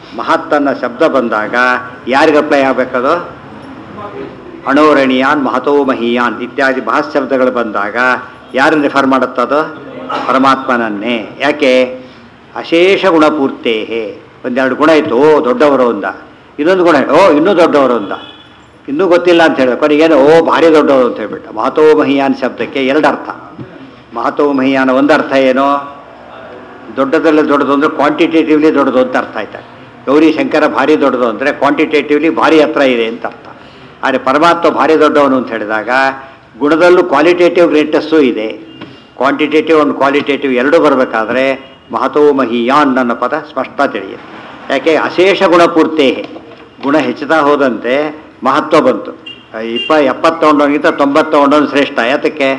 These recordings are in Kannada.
ಮಹತ್ತನ್ನ ಶಬ್ದ ಬಂದಾಗ ಯಾರಿಗೆ ಅಪ್ಲೈ ಆಗಬೇಕದು ಅಣೋರಣೀಯಾನ್ ಮಹತೋ ಮಹೀಯಾನ್ ಇತ್ಯಾದಿ ಮಹತ್ ಶಬ್ದಗಳು ಬಂದಾಗ ಯಾರನ್ನು ರೆಫರ್ ಮಾಡುತ್ತದು ಪರಮಾತ್ಮನನ್ನೇ ಯಾಕೆ ಅಶೇಷ ಗುಣಪೂರ್ತೇಹೇ ಒಂದೆರಡು ಗುಣ ಇತ್ತು ಓ ದೊಡ್ಡವರು ಅಂದ ಇನ್ನೊಂದು ಗುಣ ಓ ಇನ್ನೂ ದೊಡ್ಡವರು ಅಂದ ಇನ್ನೂ ಗೊತ್ತಿಲ್ಲ ಅಂತ ಹೇಳಿದ ಕೊನೆಗೇನು ಓ ಭಾರಿ ದೊಡ್ಡವರು ಅಂತ ಹೇಳ್ಬಿಟ್ಟ ಮಹತೋ ಮಹಿಯಾನ್ ಶಬ್ದಕ್ಕೆ ಎರಡು ಅರ್ಥ ಮಹತೋ ಮಹಿಯಾನ ಒಂದು ಅರ್ಥ ಏನು ದೊಡ್ಡದಲ್ಲೇ ದೊಡ್ಡದು ಅಂದರೆ ಕ್ವಾಂಟಿಟೇಟಿವ್ಲಿ ದೊಡ್ಡದು ಅಂತ ಅರ್ಥ ಆಯ್ತಾ ಗೌರಿ ಶಂಕರ ಭಾರಿ ದೊಡ್ಡದು ಅಂದರೆ ಕ್ವಾಂಟಿಟೇಟಿವ್ಲಿ ಭಾರಿ ಹತ್ರ ಇದೆ ಅಂತ ಅರ್ಥ ಆದರೆ ಪರಮಾತ್ಮ ಭಾರಿ ದೊಡ್ಡವನು ಅಂತ ಹೇಳಿದಾಗ ಗುಣದಲ್ಲೂ ಕ್ವಾಲಿಟೇಟಿವ್ ಗ್ರೇಟಸ್ಸು ಇದೆ ಕ್ವಾಂಟಿಟೇಟಿವ್ ಒಂದು ಕ್ವಾಲಿಟೇಟಿವ್ ಎರಡೂ ಬರಬೇಕಾದ್ರೆ ಮಹತೋ ಮಹಿಯಾನ್ ನನ್ನ ಪದ ಸ್ಪಷ್ಟ ತಿಳಿಯುತ್ತೆ ಯಾಕೆ ಅಶೇಷ ಗುಣಪೂರ್ತೇ ಗುಣ ಹೆಚ್ಚುತ್ತಾ ಹೋದಂತೆ ಮಹತ್ವ ಬಂತು ಇಪ್ಪ ಎಪ್ಪತ್ತು ತಗೊಂಡವನಿಗಿಂತ ತೊಂಬತ್ತು ತಗೊಂಡವನು ಶ್ರೇಷ್ಠ ಯಾತಕ್ಕೆ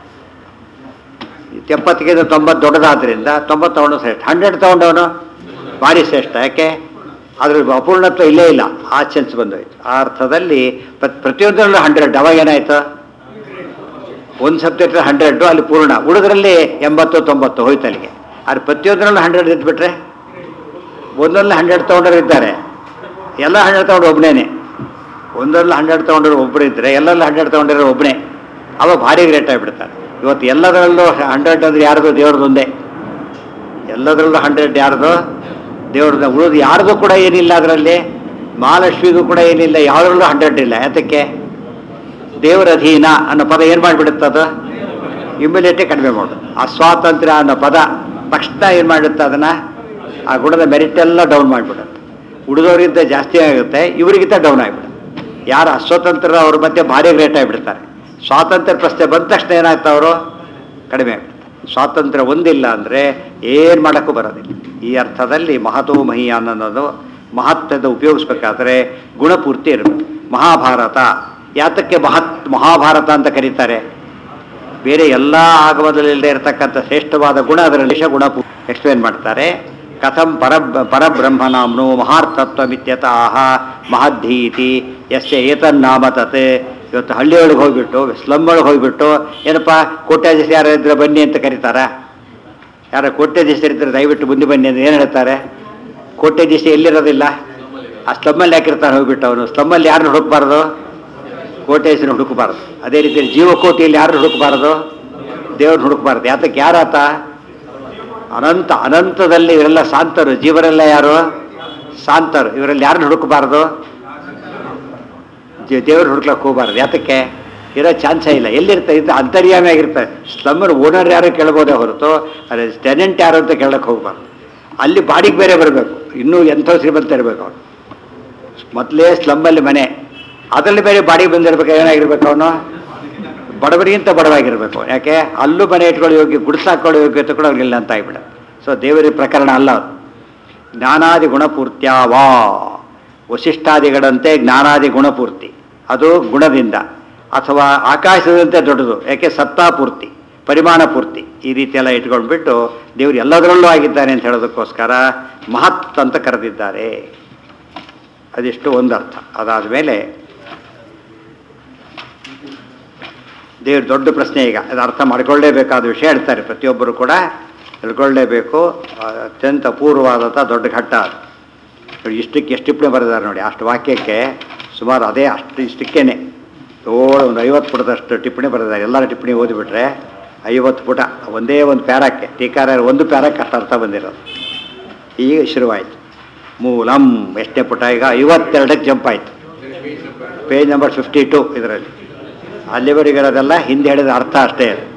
ಎಪ್ಪತ್ತಿಗಿಂತ ತೊಂಬತ್ತು ದೊಡ್ಡದಾದ್ರಿಂದ ತೊಂಬತ್ತು ತಗೊಂಡು ಶ್ರೇಷ್ಠ ಹಂಡ್ರೆಡ್ ತಗೊಂಡವನು ಭಾರಿ ಶ್ರೇಷ್ಠ ಯಾಕೆ ಅದ್ರ ಅಪೂರ್ಣತ್ವ ಇಲ್ಲೇ ಇಲ್ಲ ಆ ಸೆನ್ಸ್ ಬಂದೋಯ್ತು ಆ ಅರ್ಥದಲ್ಲಿ ಪ್ರ- ಪ್ರತಿಯೊಂದರಲ್ಲೂ ಹಂಡ್ರೆಡ್ ಅವಾಗ ಏನಾಯ್ತು ಒಂದು ಸಬ್ಜೆಕ್ಟ್ ಹಂಡ್ರೆಡ್ ಅಲ್ಲಿ ಪೂರ್ಣ ಉಳಿದ್ರಲ್ಲಿ ಎಂಬತ್ತು ತೊಂಬತ್ತು ಹೋಯ್ತು ಅಲ್ಲಿಗೆ ಆದ್ರೆ ಪ್ರತಿಯೊಂದರಲ್ಲೂ ಹಂಡ್ರೆಡ್ ಇದ್ಬಿಟ್ರೆ ಒಂದರಲ್ಲಿ ಹಂಡ್ರೆಡ್ ತೊಗೊಂಡರು ಇದ್ದಾರೆ ಎಲ್ಲ ಹಂಡ್ರೆಡ್ ತೊಗೊಂಡು ಒಬ್ಬನೇನೆ ಒಂದರಲ್ಲಿ ಹಂಡ್ರೆಡ್ ತೊಗೊಂಡ್ರು ಒಬ್ಬರು ಇದ್ದರೆ ಎಲ್ಲರಲ್ಲಿ ಹಂಡ್ರೆಡ್ ತೊಗೊಂಡಿರೋ ಒಬ್ಬನೇ ಅವಾಗ ಭಾರಿ ಗ್ರೇಟ್ ಆಗಿಬಿಡ್ತಾರೆ ಇವತ್ತು ಎಲ್ಲದರಲ್ಲೂ ಹಂಡ್ರೆಡ್ ಅಂದ್ರೆ ಯಾರ್ದು ದೇವ್ರದ್ದು ಒಂದೇ ಎಲ್ಲದರಲ್ಲೂ ಹಂಡ್ರೆಡ್ ಯಾರ್ದು ದೇವ್ರದ್ದು ಉಳಿದು ಯಾರ್ದು ಕೂಡ ಏನಿಲ್ಲ ಅದರಲ್ಲಿ ಮಹಾಲಕ್ಷ್ಮಿಗೂ ಕೂಡ ಏನಿಲ್ಲ ಯಾವುದ್ರಲ್ಲೂ ಹಂಡ್ರೆಡ್ ಇಲ್ಲ ಯಾತಕ್ಕೆ ದೇವರ ಅಧೀನ ಅನ್ನೋ ಪದ ಏನು ಮಾಡಿಬಿಡುತ್ತೆ ಅದು ಇಮ್ಯುನಿಟಿ ಕಡಿಮೆ ಮಾಡೋದು ಆ ಸ್ವಾತಂತ್ರ್ಯ ಅನ್ನೋ ಪದ ತಕ್ಷಣ ಏನು ಮಾಡುತ್ತೆ ಅದನ್ನು ಆ ಗುಣದ ಮೆರಿಟ್ ಎಲ್ಲ ಡೌನ್ ಮಾಡಿಬಿಡುತ್ತೆ ಉಳಿದವರಿಗಿಂತ ಜಾಸ್ತಿ ಆಗುತ್ತೆ ಇವರಿಗಿಂತ ಡೌನ್ ಆಗಿಬಿಡುತ್ತೆ ಯಾರು ಅಸ್ವತಂತ್ರ ಅವ್ರ ಮಧ್ಯೆ ಭಾರಿ ಗ್ರೇಟ್ ಆಗಿಬಿಡ್ತಾರೆ ಸ್ವಾತಂತ್ರ್ಯ ಪ್ರಶ್ನೆ ಬಂದ ತಕ್ಷಣ ಏನಾಗ್ತಾ ಅವರು ಕಡಿಮೆ ಆಗ್ಬಿಡ್ತಾರೆ ಸ್ವಾತಂತ್ರ್ಯ ಒಂದಿಲ್ಲ ಅಂದರೆ ಏನು ಮಾಡೋಕ್ಕೂ ಬರೋದಿಲ್ಲ ಈ ಅರ್ಥದಲ್ಲಿ ಮಹತೋ ಮಹಿಯಾನ್ ಅನ್ನೋದು ಮಹತ್ವದ ಉಪಯೋಗಿಸ್ಬೇಕಾದ್ರೆ ಗುಣಪೂರ್ತಿ ಇರಬೇಕು ಮಹಾಭಾರತ ಯಾತಕ್ಕೆ ಮಹತ್ ಮಹಾಭಾರತ ಅಂತ ಕರೀತಾರೆ ಬೇರೆ ಎಲ್ಲ ಆಗಮದಲ್ಲಿಲ್ಲದೆ ಇರತಕ್ಕಂಥ ಶ್ರೇಷ್ಠವಾದ ಗುಣ ಅದರಲ್ಲಿ ಗುಣ ಎಕ್ಸ್ಪ್ಲೇನ್ ಮಾಡ್ತಾರೆ ಕಥಂ ಪರ ಪರಬ್ರಹ್ಮನಾಮ್ನು ಮಹಾರ್ಥತ್ವಮಿತ್ಯತ ಆಹ ಮಹದ್ಧೀತಿ ಯಸ್ಯ ಏತನ್ನಾಮ ತತ್ ಇವತ್ತು ಹಳ್ಳಿಯೊಳಗೆ ಹೋಗ್ಬಿಟ್ಟು ಸ್ಲಮ್ ಒಳಗೆ ಹೋಗ್ಬಿಟ್ಟು ಏನಪ್ಪ ಕೋಟ್ಯಾಧೀಶ ಯಾರು ಇದ್ರೆ ಬನ್ನಿ ಅಂತ ಕರೀತಾರ ಯಾರ ಕೋಟ್ಯಾಧೀಶರಿದ್ರೆ ದಯವಿಟ್ಟು ಮುಂದೆ ಬನ್ನಿ ಅಂತ ಏನು ಹೇಳ್ತಾರೆ ಕೋಟ್ಯಾಧೀಶ ಎಲ್ಲಿರೋದಿಲ್ಲ ಆ ಸ್ಲಮ್ಮಲ್ಲಿ ಯಾಕಿರ್ತಾನೆ ಹೋಗ್ಬಿಟ್ಟು ಅವನು ಸ್ಲಮ್ಮಲ್ಲಿ ಯಾರನ್ನು ಹುಡುಕ್ಬಾರ್ದು ಕೋಟೇಶನ ಹುಡುಕಬಾರದು ಅದೇ ರೀತಿ ಜೀವಕೋಟಿಯಲ್ಲಿ ಯಾರು ಹುಡುಕಬಾರದು ದೇವ್ರನ್ನ ಹುಡುಕಬಾರದು ಯಾತಕ್ಕೆ ಯಾರಾತ ಅನಂತ ಅನಂತದಲ್ಲಿ ಇವರೆಲ್ಲ ಶಾಂತರು ಜೀವರೆಲ್ಲ ಯಾರು ಶಾಂತರು ಇವರಲ್ಲಿ ಯಾರನ್ನ ಹುಡುಕಬಾರದು ದೇವ್ರನ್ನ ಹುಡುಕ್ಲಕ್ಕೆ ಹೋಗಬಾರ್ದು ಯಾತಕ್ಕೆ ಇರೋ ಚಾನ್ಸೇ ಇಲ್ಲ ಎಲ್ಲಿರ್ತಾರೆ ಇದು ಅಂತರ್ಯಾಮಿ ಆಗಿರ್ತಾರೆ ಸ್ಲಮ್ಮರ್ ಓನರ್ ಯಾರು ಕೇಳ್ಬೋದೇ ಹೊರತು ಅದೇ ಟೆನೆಂಟ್ ಯಾರು ಅಂತ ಕೇಳಕ್ಕೆ ಹೋಗ್ಬಾರ್ದು ಅಲ್ಲಿ ಬಾಡಿಗೆ ಬೇರೆ ಬರಬೇಕು ಇನ್ನೂ ಎಂಥ ಶ್ರೀಮಂತ ಇರಬೇಕು ಅವನು ಮೊದಲೇ ಸ್ಲಮ್ಮಲ್ಲಿ ಮನೆ ಅದರಲ್ಲಿ ಬೇರೆ ಬಾಡಿಗೆ ಬಂದಿರ್ಬೇಕು ಏನಾಗಿರ್ಬೇಕು ಅವನು ಬಡವರಿಗಿಂತ ಬಡವಾಗಿರ್ಬೇಕು ಯಾಕೆ ಅಲ್ಲೂ ಮನೆ ಇಟ್ಕೊಳ್ಳೋ ಯೋಗ್ಯ ಗುಡಿಸಾಕೊಳ್ಳೋ ಯೋಗ್ಯತೆ ಕೂಡ ಅವ್ರಿಗಿಲ್ಲ ಅಂತ ಆಗ್ಬಿಡ ಸೊ ದೇವರ ಪ್ರಕರಣ ಅಲ್ಲ ಅದು ಜ್ಞಾನಾದಿ ಗುಣಪೂರ್ತ್ಯಾವಾ ವಶಿಷ್ಠಾದಿಗಳಂತೆ ಜ್ಞಾನಾದಿ ಗುಣಪೂರ್ತಿ ಅದು ಗುಣದಿಂದ ಅಥವಾ ಆಕಾಶದಂತೆ ದೊಡ್ಡದು ಯಾಕೆ ಸತ್ತಾಪೂರ್ತಿ ಪರಿಮಾಣ ಪೂರ್ತಿ ಈ ರೀತಿ ಎಲ್ಲ ಇಟ್ಕೊಂಡ್ಬಿಟ್ಟು ದೇವರು ಎಲ್ಲದರಲ್ಲೂ ಆಗಿದ್ದಾನೆ ಅಂತ ಹೇಳೋದಕ್ಕೋಸ್ಕರ ಮಹತ್ ಅಂತ ಕರೆದಿದ್ದಾರೆ ಅದಿಷ್ಟು ಒಂದು ಅರ್ಥ ಅದಾದ ಮೇಲೆ ದೇವ್ರ ದೊಡ್ಡ ಪ್ರಶ್ನೆ ಈಗ ಅದು ಅರ್ಥ ಮಾಡ್ಕೊಳ್ಳೇಬೇಕಾದ ವಿಷಯ ಹೇಳ್ತಾರೆ ಪ್ರತಿಯೊಬ್ಬರು ಕೂಡ ತಿಳ್ಕೊಳ್ಳೇಬೇಕು ಆ, ಅತ್ಯಂತ ಅಪೂರ್ವವಾದಂಥ ದೊಡ್ಡ ಘಟ್ಟ ಅದು ನೋಡಿ ಇಷ್ಟಕ್ಕೆ ಎಷ್ಟು ಟಿಪ್ಪಣಿ ಬರೆದಾರೆ ನೋಡಿ ಅಷ್ಟು ವಾಕ್ಯಕ್ಕೆ ಸುಮಾರು ಅದೇ ಅಷ್ಟು ಇಷ್ಟಕ್ಕೇನೆ ತೋಳ ಒಂದು ಐವತ್ತು ಪುಟದಷ್ಟು ಟಿಪ್ಪಣಿ ಬರೆದಾರೆ ಎಲ್ಲರ ಟಿಪ್ಪಣಿ ಓದಿಬಿಟ್ರೆ ಐವತ್ತು ಪುಟ ಒಂದೇ ಒಂದು ಪ್ಯಾರಕ್ಕೆ ಟೀಕಾರ ಒಂದು ಪ್ಯಾರಕ್ಕೆ ಅಷ್ಟು ಅರ್ಥ ಬಂದಿರೋದು ಈಗ ಶುರುವಾಯಿತು ಮೂಲಂ ಎಷ್ಟೇ ಪುಟ ಈಗ ಐವತ್ತೆರಡಕ್ಕೆ ಜಂಪ್ ಆಯಿತು ಪೇಜ್ ನಂಬರ್ ಫಿಫ್ಟಿ ಟು ಇದರಲ್ಲಿ ಅಲ್ಲಿವರೆಗಿರೋದೆಲ್ಲ ಹಿಂದೆ ಹೇಳಿದ ಅರ್ಥ ಅಷ್ಟೇ ಅದು.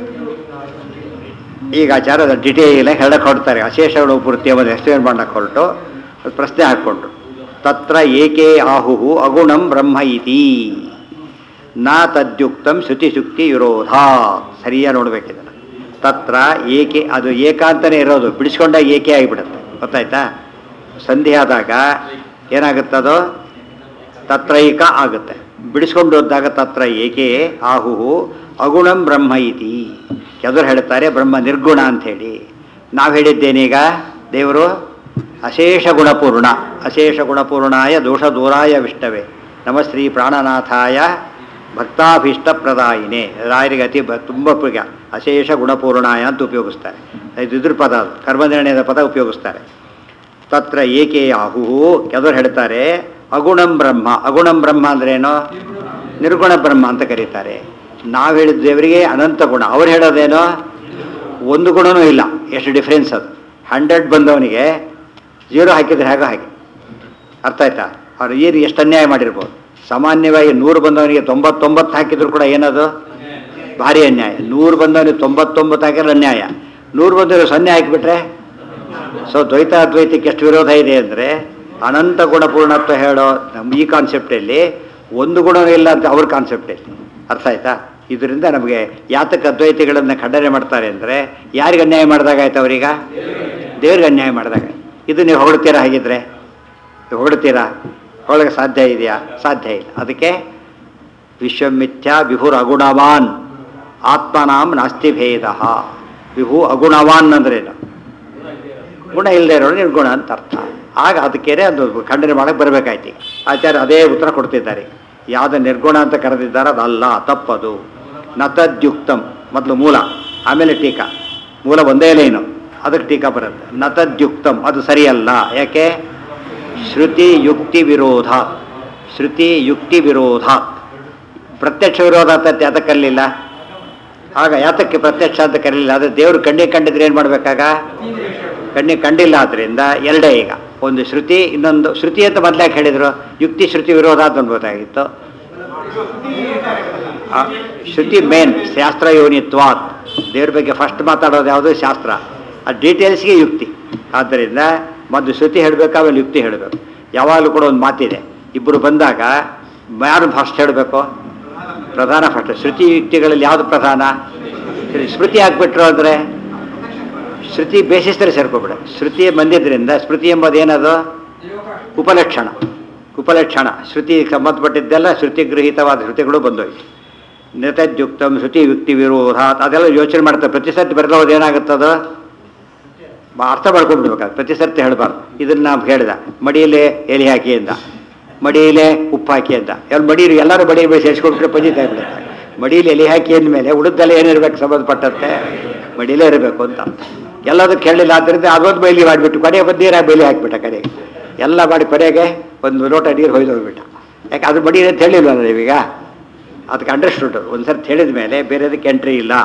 ಈಗ ಆಚಾರ ಡಿಟೇಲ್ ಹೇಳಕ್ಕೆ ಹೊರಡ್ತಾರೆ ಅಶೇಷಗಳು ಪೂರ್ತಿ ಒಂದು ಎಕ್ಸ್ಪ್ಲೇನ್ ಮಾಡಕ್ಕೆ ಹೊರಟು ಒಂದು ಪ್ರಶ್ನೆ ಹಾಕ್ಕೊಂಡ್ರು ತತ್ರ ಏಕೆ ಆಹುಹು ಅಗುಣಂ ಬ್ರಹ್ಮ ಇತಿ ನಾ ತದ್ಯುಕ್ತಂ ಶ್ರುತಿಶುಕ್ತಿ ವಿರೋಧ ಸರಿಯಾಗಿ ನೋಡ್ಬೇಕಿದನ್ನು ತತ್ರ ಏಕೆ ಅದು ಏಕಾಂತನೇ ಇರೋದು ಬಿಡಿಸ್ಕೊಂಡಾಗ ಏಕೆ ಆಗಿಬಿಡುತ್ತೆ ಗೊತ್ತಾಯ್ತಾ ಸಂಧಿ ಆದಾಗ ಏನಾಗುತ್ತದೋ ತತ್ರೈಕ ಆಗುತ್ತೆ ಬಿಡಿಸ್ಕೊಂಡು ಹೋದಾಗ ತತ್ರ ಏಕೆ ಆಹುಹು ಅಗುಣಂ ಬ್ರಹ್ಮ ಇತಿ ಕೆದರು ಹೇಳ್ತಾರೆ ಬ್ರಹ್ಮ ನಿರ್ಗುಣ ಅಂಥೇಳಿ ನಾವು ಹೇಳಿದ್ದೇನೀಗ ದೇವರು ಅಶೇಷ ಗುಣಪೂರ್ಣ ಅಶೇಷ ಗುಣಪೂರ್ಣಾಯ ದೋಷ ದೂರಾಯ ವಿಷ್ಟವೇ ನಮ ಶ್ರೀ ಪ್ರಾಣನಾಥಾಯ ಭಕ್ತಾಭೀಷ್ಟ ಪ್ರದಾಯಿನೇ ರಾಯರಿಗೆ ಅತಿ ಬ ತುಂಬ ಪ್ರಿಯ ಅಶೇಷ ಗುಣಪೂರ್ಣಾಯ ಅಂತ ಉಪಯೋಗಿಸ್ತಾರೆ ಇದು ಇದ್ರ ಪದ ಅದು ಕರ್ಮನಿರ್ಣಯದ ಪದ ಉಪಯೋಗಿಸ್ತಾರೆ ತತ್ರ ಏಕೆ ಆಹುಹು ಕೆಲವರು ಹೇಳ್ತಾರೆ ಅಗುಣಂ ಬ್ರಹ್ಮ ಅಗುಣಂ ಬ್ರಹ್ಮ ಅಂದ್ರೇನು ನಿರ್ಗುಣ ಬ್ರಹ್ಮ ಅಂತ ಕರೀತಾರೆ ನಾವು ಹೇಳಿದ ದೇವರಿಗೆ ಅನಂತ ಗುಣ ಅವ್ರು ಹೇಳೋದೇನೋ ಒಂದು ಗುಣನೂ ಇಲ್ಲ ಎಷ್ಟು ಡಿಫ್ರೆನ್ಸ್ ಅದು ಹಂಡ್ರೆಡ್ ಬಂದವನಿಗೆ ಜೀರೋ ಹಾಕಿದ್ರೆ ಹೇಗೋ ಹಾಗೆ ಅರ್ಥ ಆಯ್ತಾ ಅವ್ರು ಏನು ಎಷ್ಟು ಅನ್ಯಾಯ ಮಾಡಿರ್ಬೋದು ಸಾಮಾನ್ಯವಾಗಿ ನೂರು ಬಂದವನಿಗೆ ತೊಂಬತ್ತೊಂಬತ್ತು ಹಾಕಿದ್ರು ಕೂಡ ಏನದು ಭಾರಿ ಅನ್ಯಾಯ ನೂರು ಬಂದವನಿಗೆ ತೊಂಬತ್ತೊಂಬತ್ತು ಹಾಕಿದ್ರೆ ಅನ್ಯಾಯ ನೂರು ಬಂದವರು ಸೊನ್ನೆ ಹಾಕಿಬಿಟ್ರೆ ಸೊ ದ್ವೈತ ಅದ್ವೈತಕ್ಕೆ ಎಷ್ಟು ವಿರೋಧ ಇದೆ ಅಂದರೆ ಅನಂತ ಗುಣಪೂರ್ಣತ್ವ ಹೇಳೋ ನಮ್ಮ ಈ ಕಾನ್ಸೆಪ್ಟಲ್ಲಿ ಒಂದು ಗುಣವೂ ಇಲ್ಲ ಅಂತ ಅವ್ರ ಕಾನ್ಸೆಪ್ಟಲ್ಲಿ ಅರ್ಥ ಆಯ್ತಾ ಇದರಿಂದ ನಮಗೆ ಯಾತಕ ಅದ್ವೈತಿಗಳನ್ನು ಖಂಡನೆ ಮಾಡ್ತಾರೆ ಅಂದರೆ ಯಾರಿಗೆ ಅನ್ಯಾಯ ಮಾಡಿದಾಗ ಆಯ್ತು ಅವರೀಗ ದೇವ್ರಿಗೆ ಅನ್ಯಾಯ ಮಾಡಿದಾಗ ಇದು ನೀವು ಹೊಗಳ್ತೀರಾ ಹಾಗಿದ್ರೆ ನೀವು ಹೊಗಳ್ತೀರಾ ಹೊಳಗೆ ಸಾಧ್ಯ ಇದೆಯಾ ಸಾಧ್ಯ ಇಲ್ಲ ಅದಕ್ಕೆ ವಿಶ್ವಮಿಥ್ಯಾ ವಿಭುರ್ ಅಗುಣವಾನ್ ಆತ್ಮನಾಂ ನಾಸ್ತಿ ಭೇದ ವಿಭು ಅಗುಣವಾನ್ ಅಂದ್ರೇನು ಗುಣ ಇಲ್ಲದೆ ಇರೋರು ನಿರ್ಗುಣ ಅಂತ ಅರ್ಥ ಆಗ ಅದಕ್ಕೇನೆ ಅದು ಖಂಡನೆ ಮಾಡಕ್ಕೆ ಬರಬೇಕಾಯ್ತು ಈಗ ಆಚಾರ್ಯ ಅದೇ ಉತ್ತರ ಕೊಡ್ತಿದ್ದಾರೆ ಯಾವ್ದು ನಿರ್ಗುಣ ಅಂತ ಕರೆದಿದ್ದಾರೆ ಅದಲ್ಲ ತಪ್ಪದು ನತದ್ಯುಕ್ತಂ ಮೊದಲು ಮೂಲ ಆಮೇಲೆ ಟೀಕಾ ಮೂಲ ಒಂದೇ ಲೈನು ಅದಕ್ಕೆ ಟೀಕಾ ಬರುತ್ತೆ ನತದ್ಯುಕ್ತಂ ಅದು ಸರಿಯಲ್ಲ ಯಾಕೆ ಶ್ರುತಿ ಯುಕ್ತಿ ವಿರೋಧ ಶ್ರುತಿ ಯುಕ್ತಿ ವಿರೋಧ ಪ್ರತ್ಯಕ್ಷ ವಿರೋಧ ಅಂತ ಯಾತಕ್ಕೆ ಕರಲಿಲ್ಲ ಆಗ ಯಾತಕ್ಕೆ ಪ್ರತ್ಯಕ್ಷ ಅಂತ ಕರೀಲಿಲ್ಲ ಅದು ದೇವರು ಕಣ್ಣಿಗೆ ಕಂಡಿದ್ರೆ ಏನು ಮಾಡಬೇಕಾಗ ಕಣ್ಣಿಗೆ ಕಂಡಿಲ್ಲ ಆದ್ರಿಂದ ಎರಡೇ ಈಗ ಒಂದು ಶ್ರುತಿ ಇನ್ನೊಂದು ಶ್ರುತಿ ಅಂತ ಮೊದಲಾಗಿ ಹೇಳಿದ್ರು ಯುಕ್ತಿ ಶ್ರುತಿ ವಿರೋಧ ಅಂತ ಅನ್ಬೋದಾಗಿತ್ತು ಆ, ಶ್ರುತಿ ಮೇನ್ ಶಾಸ್ತ್ರ ಯೋನಿತ್ವಾತ್ ದೇವ್ರ ಬಗ್ಗೆ ಫಸ್ಟ್ ಮಾತಾಡೋದು ಯಾವುದು ಶಾಸ್ತ್ರ ಆ ಡೀಟೇಲ್ಸ್ಗೆ ಯುಕ್ತಿ ಆದ್ದರಿಂದ ಮೊದಲು ಶ್ರುತಿ ಹೇಳಬೇಕು ಆಮೇಲೆ ಯುಕ್ತಿ ಹೇಳಬೇಕು ಯಾವಾಗಲೂ ಕೂಡ ಒಂದು ಮಾತಿದೆ ಇಬ್ಬರು ಬಂದಾಗ ಯಾರು ಫಸ್ಟ್ ಹೇಳಬೇಕು ಪ್ರಧಾನ ಫಸ್ಟ್ ಶ್ರುತಿ ಯುಕ್ತಿಗಳಲ್ಲಿ ಯಾವುದು ಪ್ರಧಾನ ಸರಿ, ಸ್ಮೃತಿ ಹಾಕ್ಬಿಟ್ರು ಅಂದರೆ ಶ್ರುತಿ ಬೇಸಿಸ್ತಾರೆ ಸೇರ್ಕೊಬಿಡ ಶ್ರುತಿ ಬಂದಿದ್ದರಿಂದ ಸ್ಮೃತಿ ಎಂಬುದು ಏನದು ಉಪಲಕ್ಷಣ ಉಪಲಕ್ಷಣ ಶ್ರುತಿ ಸಂಬಂಧಪಟ್ಟಿದ್ದೆಲ್ಲ ಶ್ರುತಿ ಗೃಹೀತವಾದ ಶ್ರುತಿಗಳು ಬಂದೋಯ್ತು ನೃತದ್ಯುಕ್ತಂ ಶ್ರುತಿ ಯುಕ್ತಿ ವಿರೋಧ ಅದೆಲ್ಲ ಯೋಚನೆ ಮಾಡ್ತಾರೆ ಪ್ರತಿ ಸರ್ತಿ ಬರಲೋದು ಏನಾಗುತ್ತದು ಬಾ- ಅರ್ಥ ಮಾಡ್ಕೊಂಡ್ಬಿಡ್ಬೇಕಾದ್ರೆ ಪ್ರತಿ ಸರ್ತಿ ಹೇಳಬಾರ್ದು ಇದನ್ನ ನಾವು ಹೇಳ್ದ ಮಡಿಯಲ್ಲೇ ಎಲೆ ಹಾಕಿ ಅಂದ ಮಡಿಯಲ್ಲೇ ಉಪ್ಪು ಹಾಕಿ ಅಂತ ಎಲ್ಲ ಮಡಿಯಲ್ಲಿ ಎಲ್ಲರೂ ಮಡಿ ಮೇಲೆ ಸೇರಿಸ್ಕೊಂಡ್ರೆ ಪಂಜಿತ ಆಗ್ಬಿಡುತ್ತೆ ಮಡಿಯಲ್ಲಿ ಎಲೆ ಹಾಕಿ ಅಂದಮೇಲೆ ಉಳಿದೆಲ್ಲ ಏನಿರ್ಬೇಕು ಸಂಬಂಧಪಟ್ಟಂತೆ ಮಡಿಯಲ್ಲೇ ಇರಬೇಕು ಅಂತ ಎಲ್ಲದಕ್ಕೆ ಹೇಳಿಲ್ಲ ಆದ್ದರಿಂದ ಅದೊಂದು ಬೈಲಿ ಮಾಡಿಬಿಟ್ಟು ಕೊನೆಗೆ ಬಂದು ನೀರಾಗಿ ಬೈಲಿ ಹಾಕಿಬಿಟ್ಟ ಕಡೆಗೆ ಎಲ್ಲ ಮಾಡಿ ಕೊನೆಗೆ ಒಂದು ಲೋಟ ನೀರು ಹೊಯ್ದು ಹೋಗ್ಬಿಟ್ಟ ಯಾಕೆ ಅದು ಮಡಿ ಅಂತ ಹೇಳಿಲ್ವಲ್ಲ ನೀವೀಗ ಅದಕ್ಕೆ ಅಂಡರ್ಸ್ಟುಡ್ ಒಂದು ಸರ್ತಿ ಹೇಳಿದ ಮೇಲೆ ಬೇರೆದಕ್ಕೆ ಎಂಟ್ರಿ ಇಲ್ಲ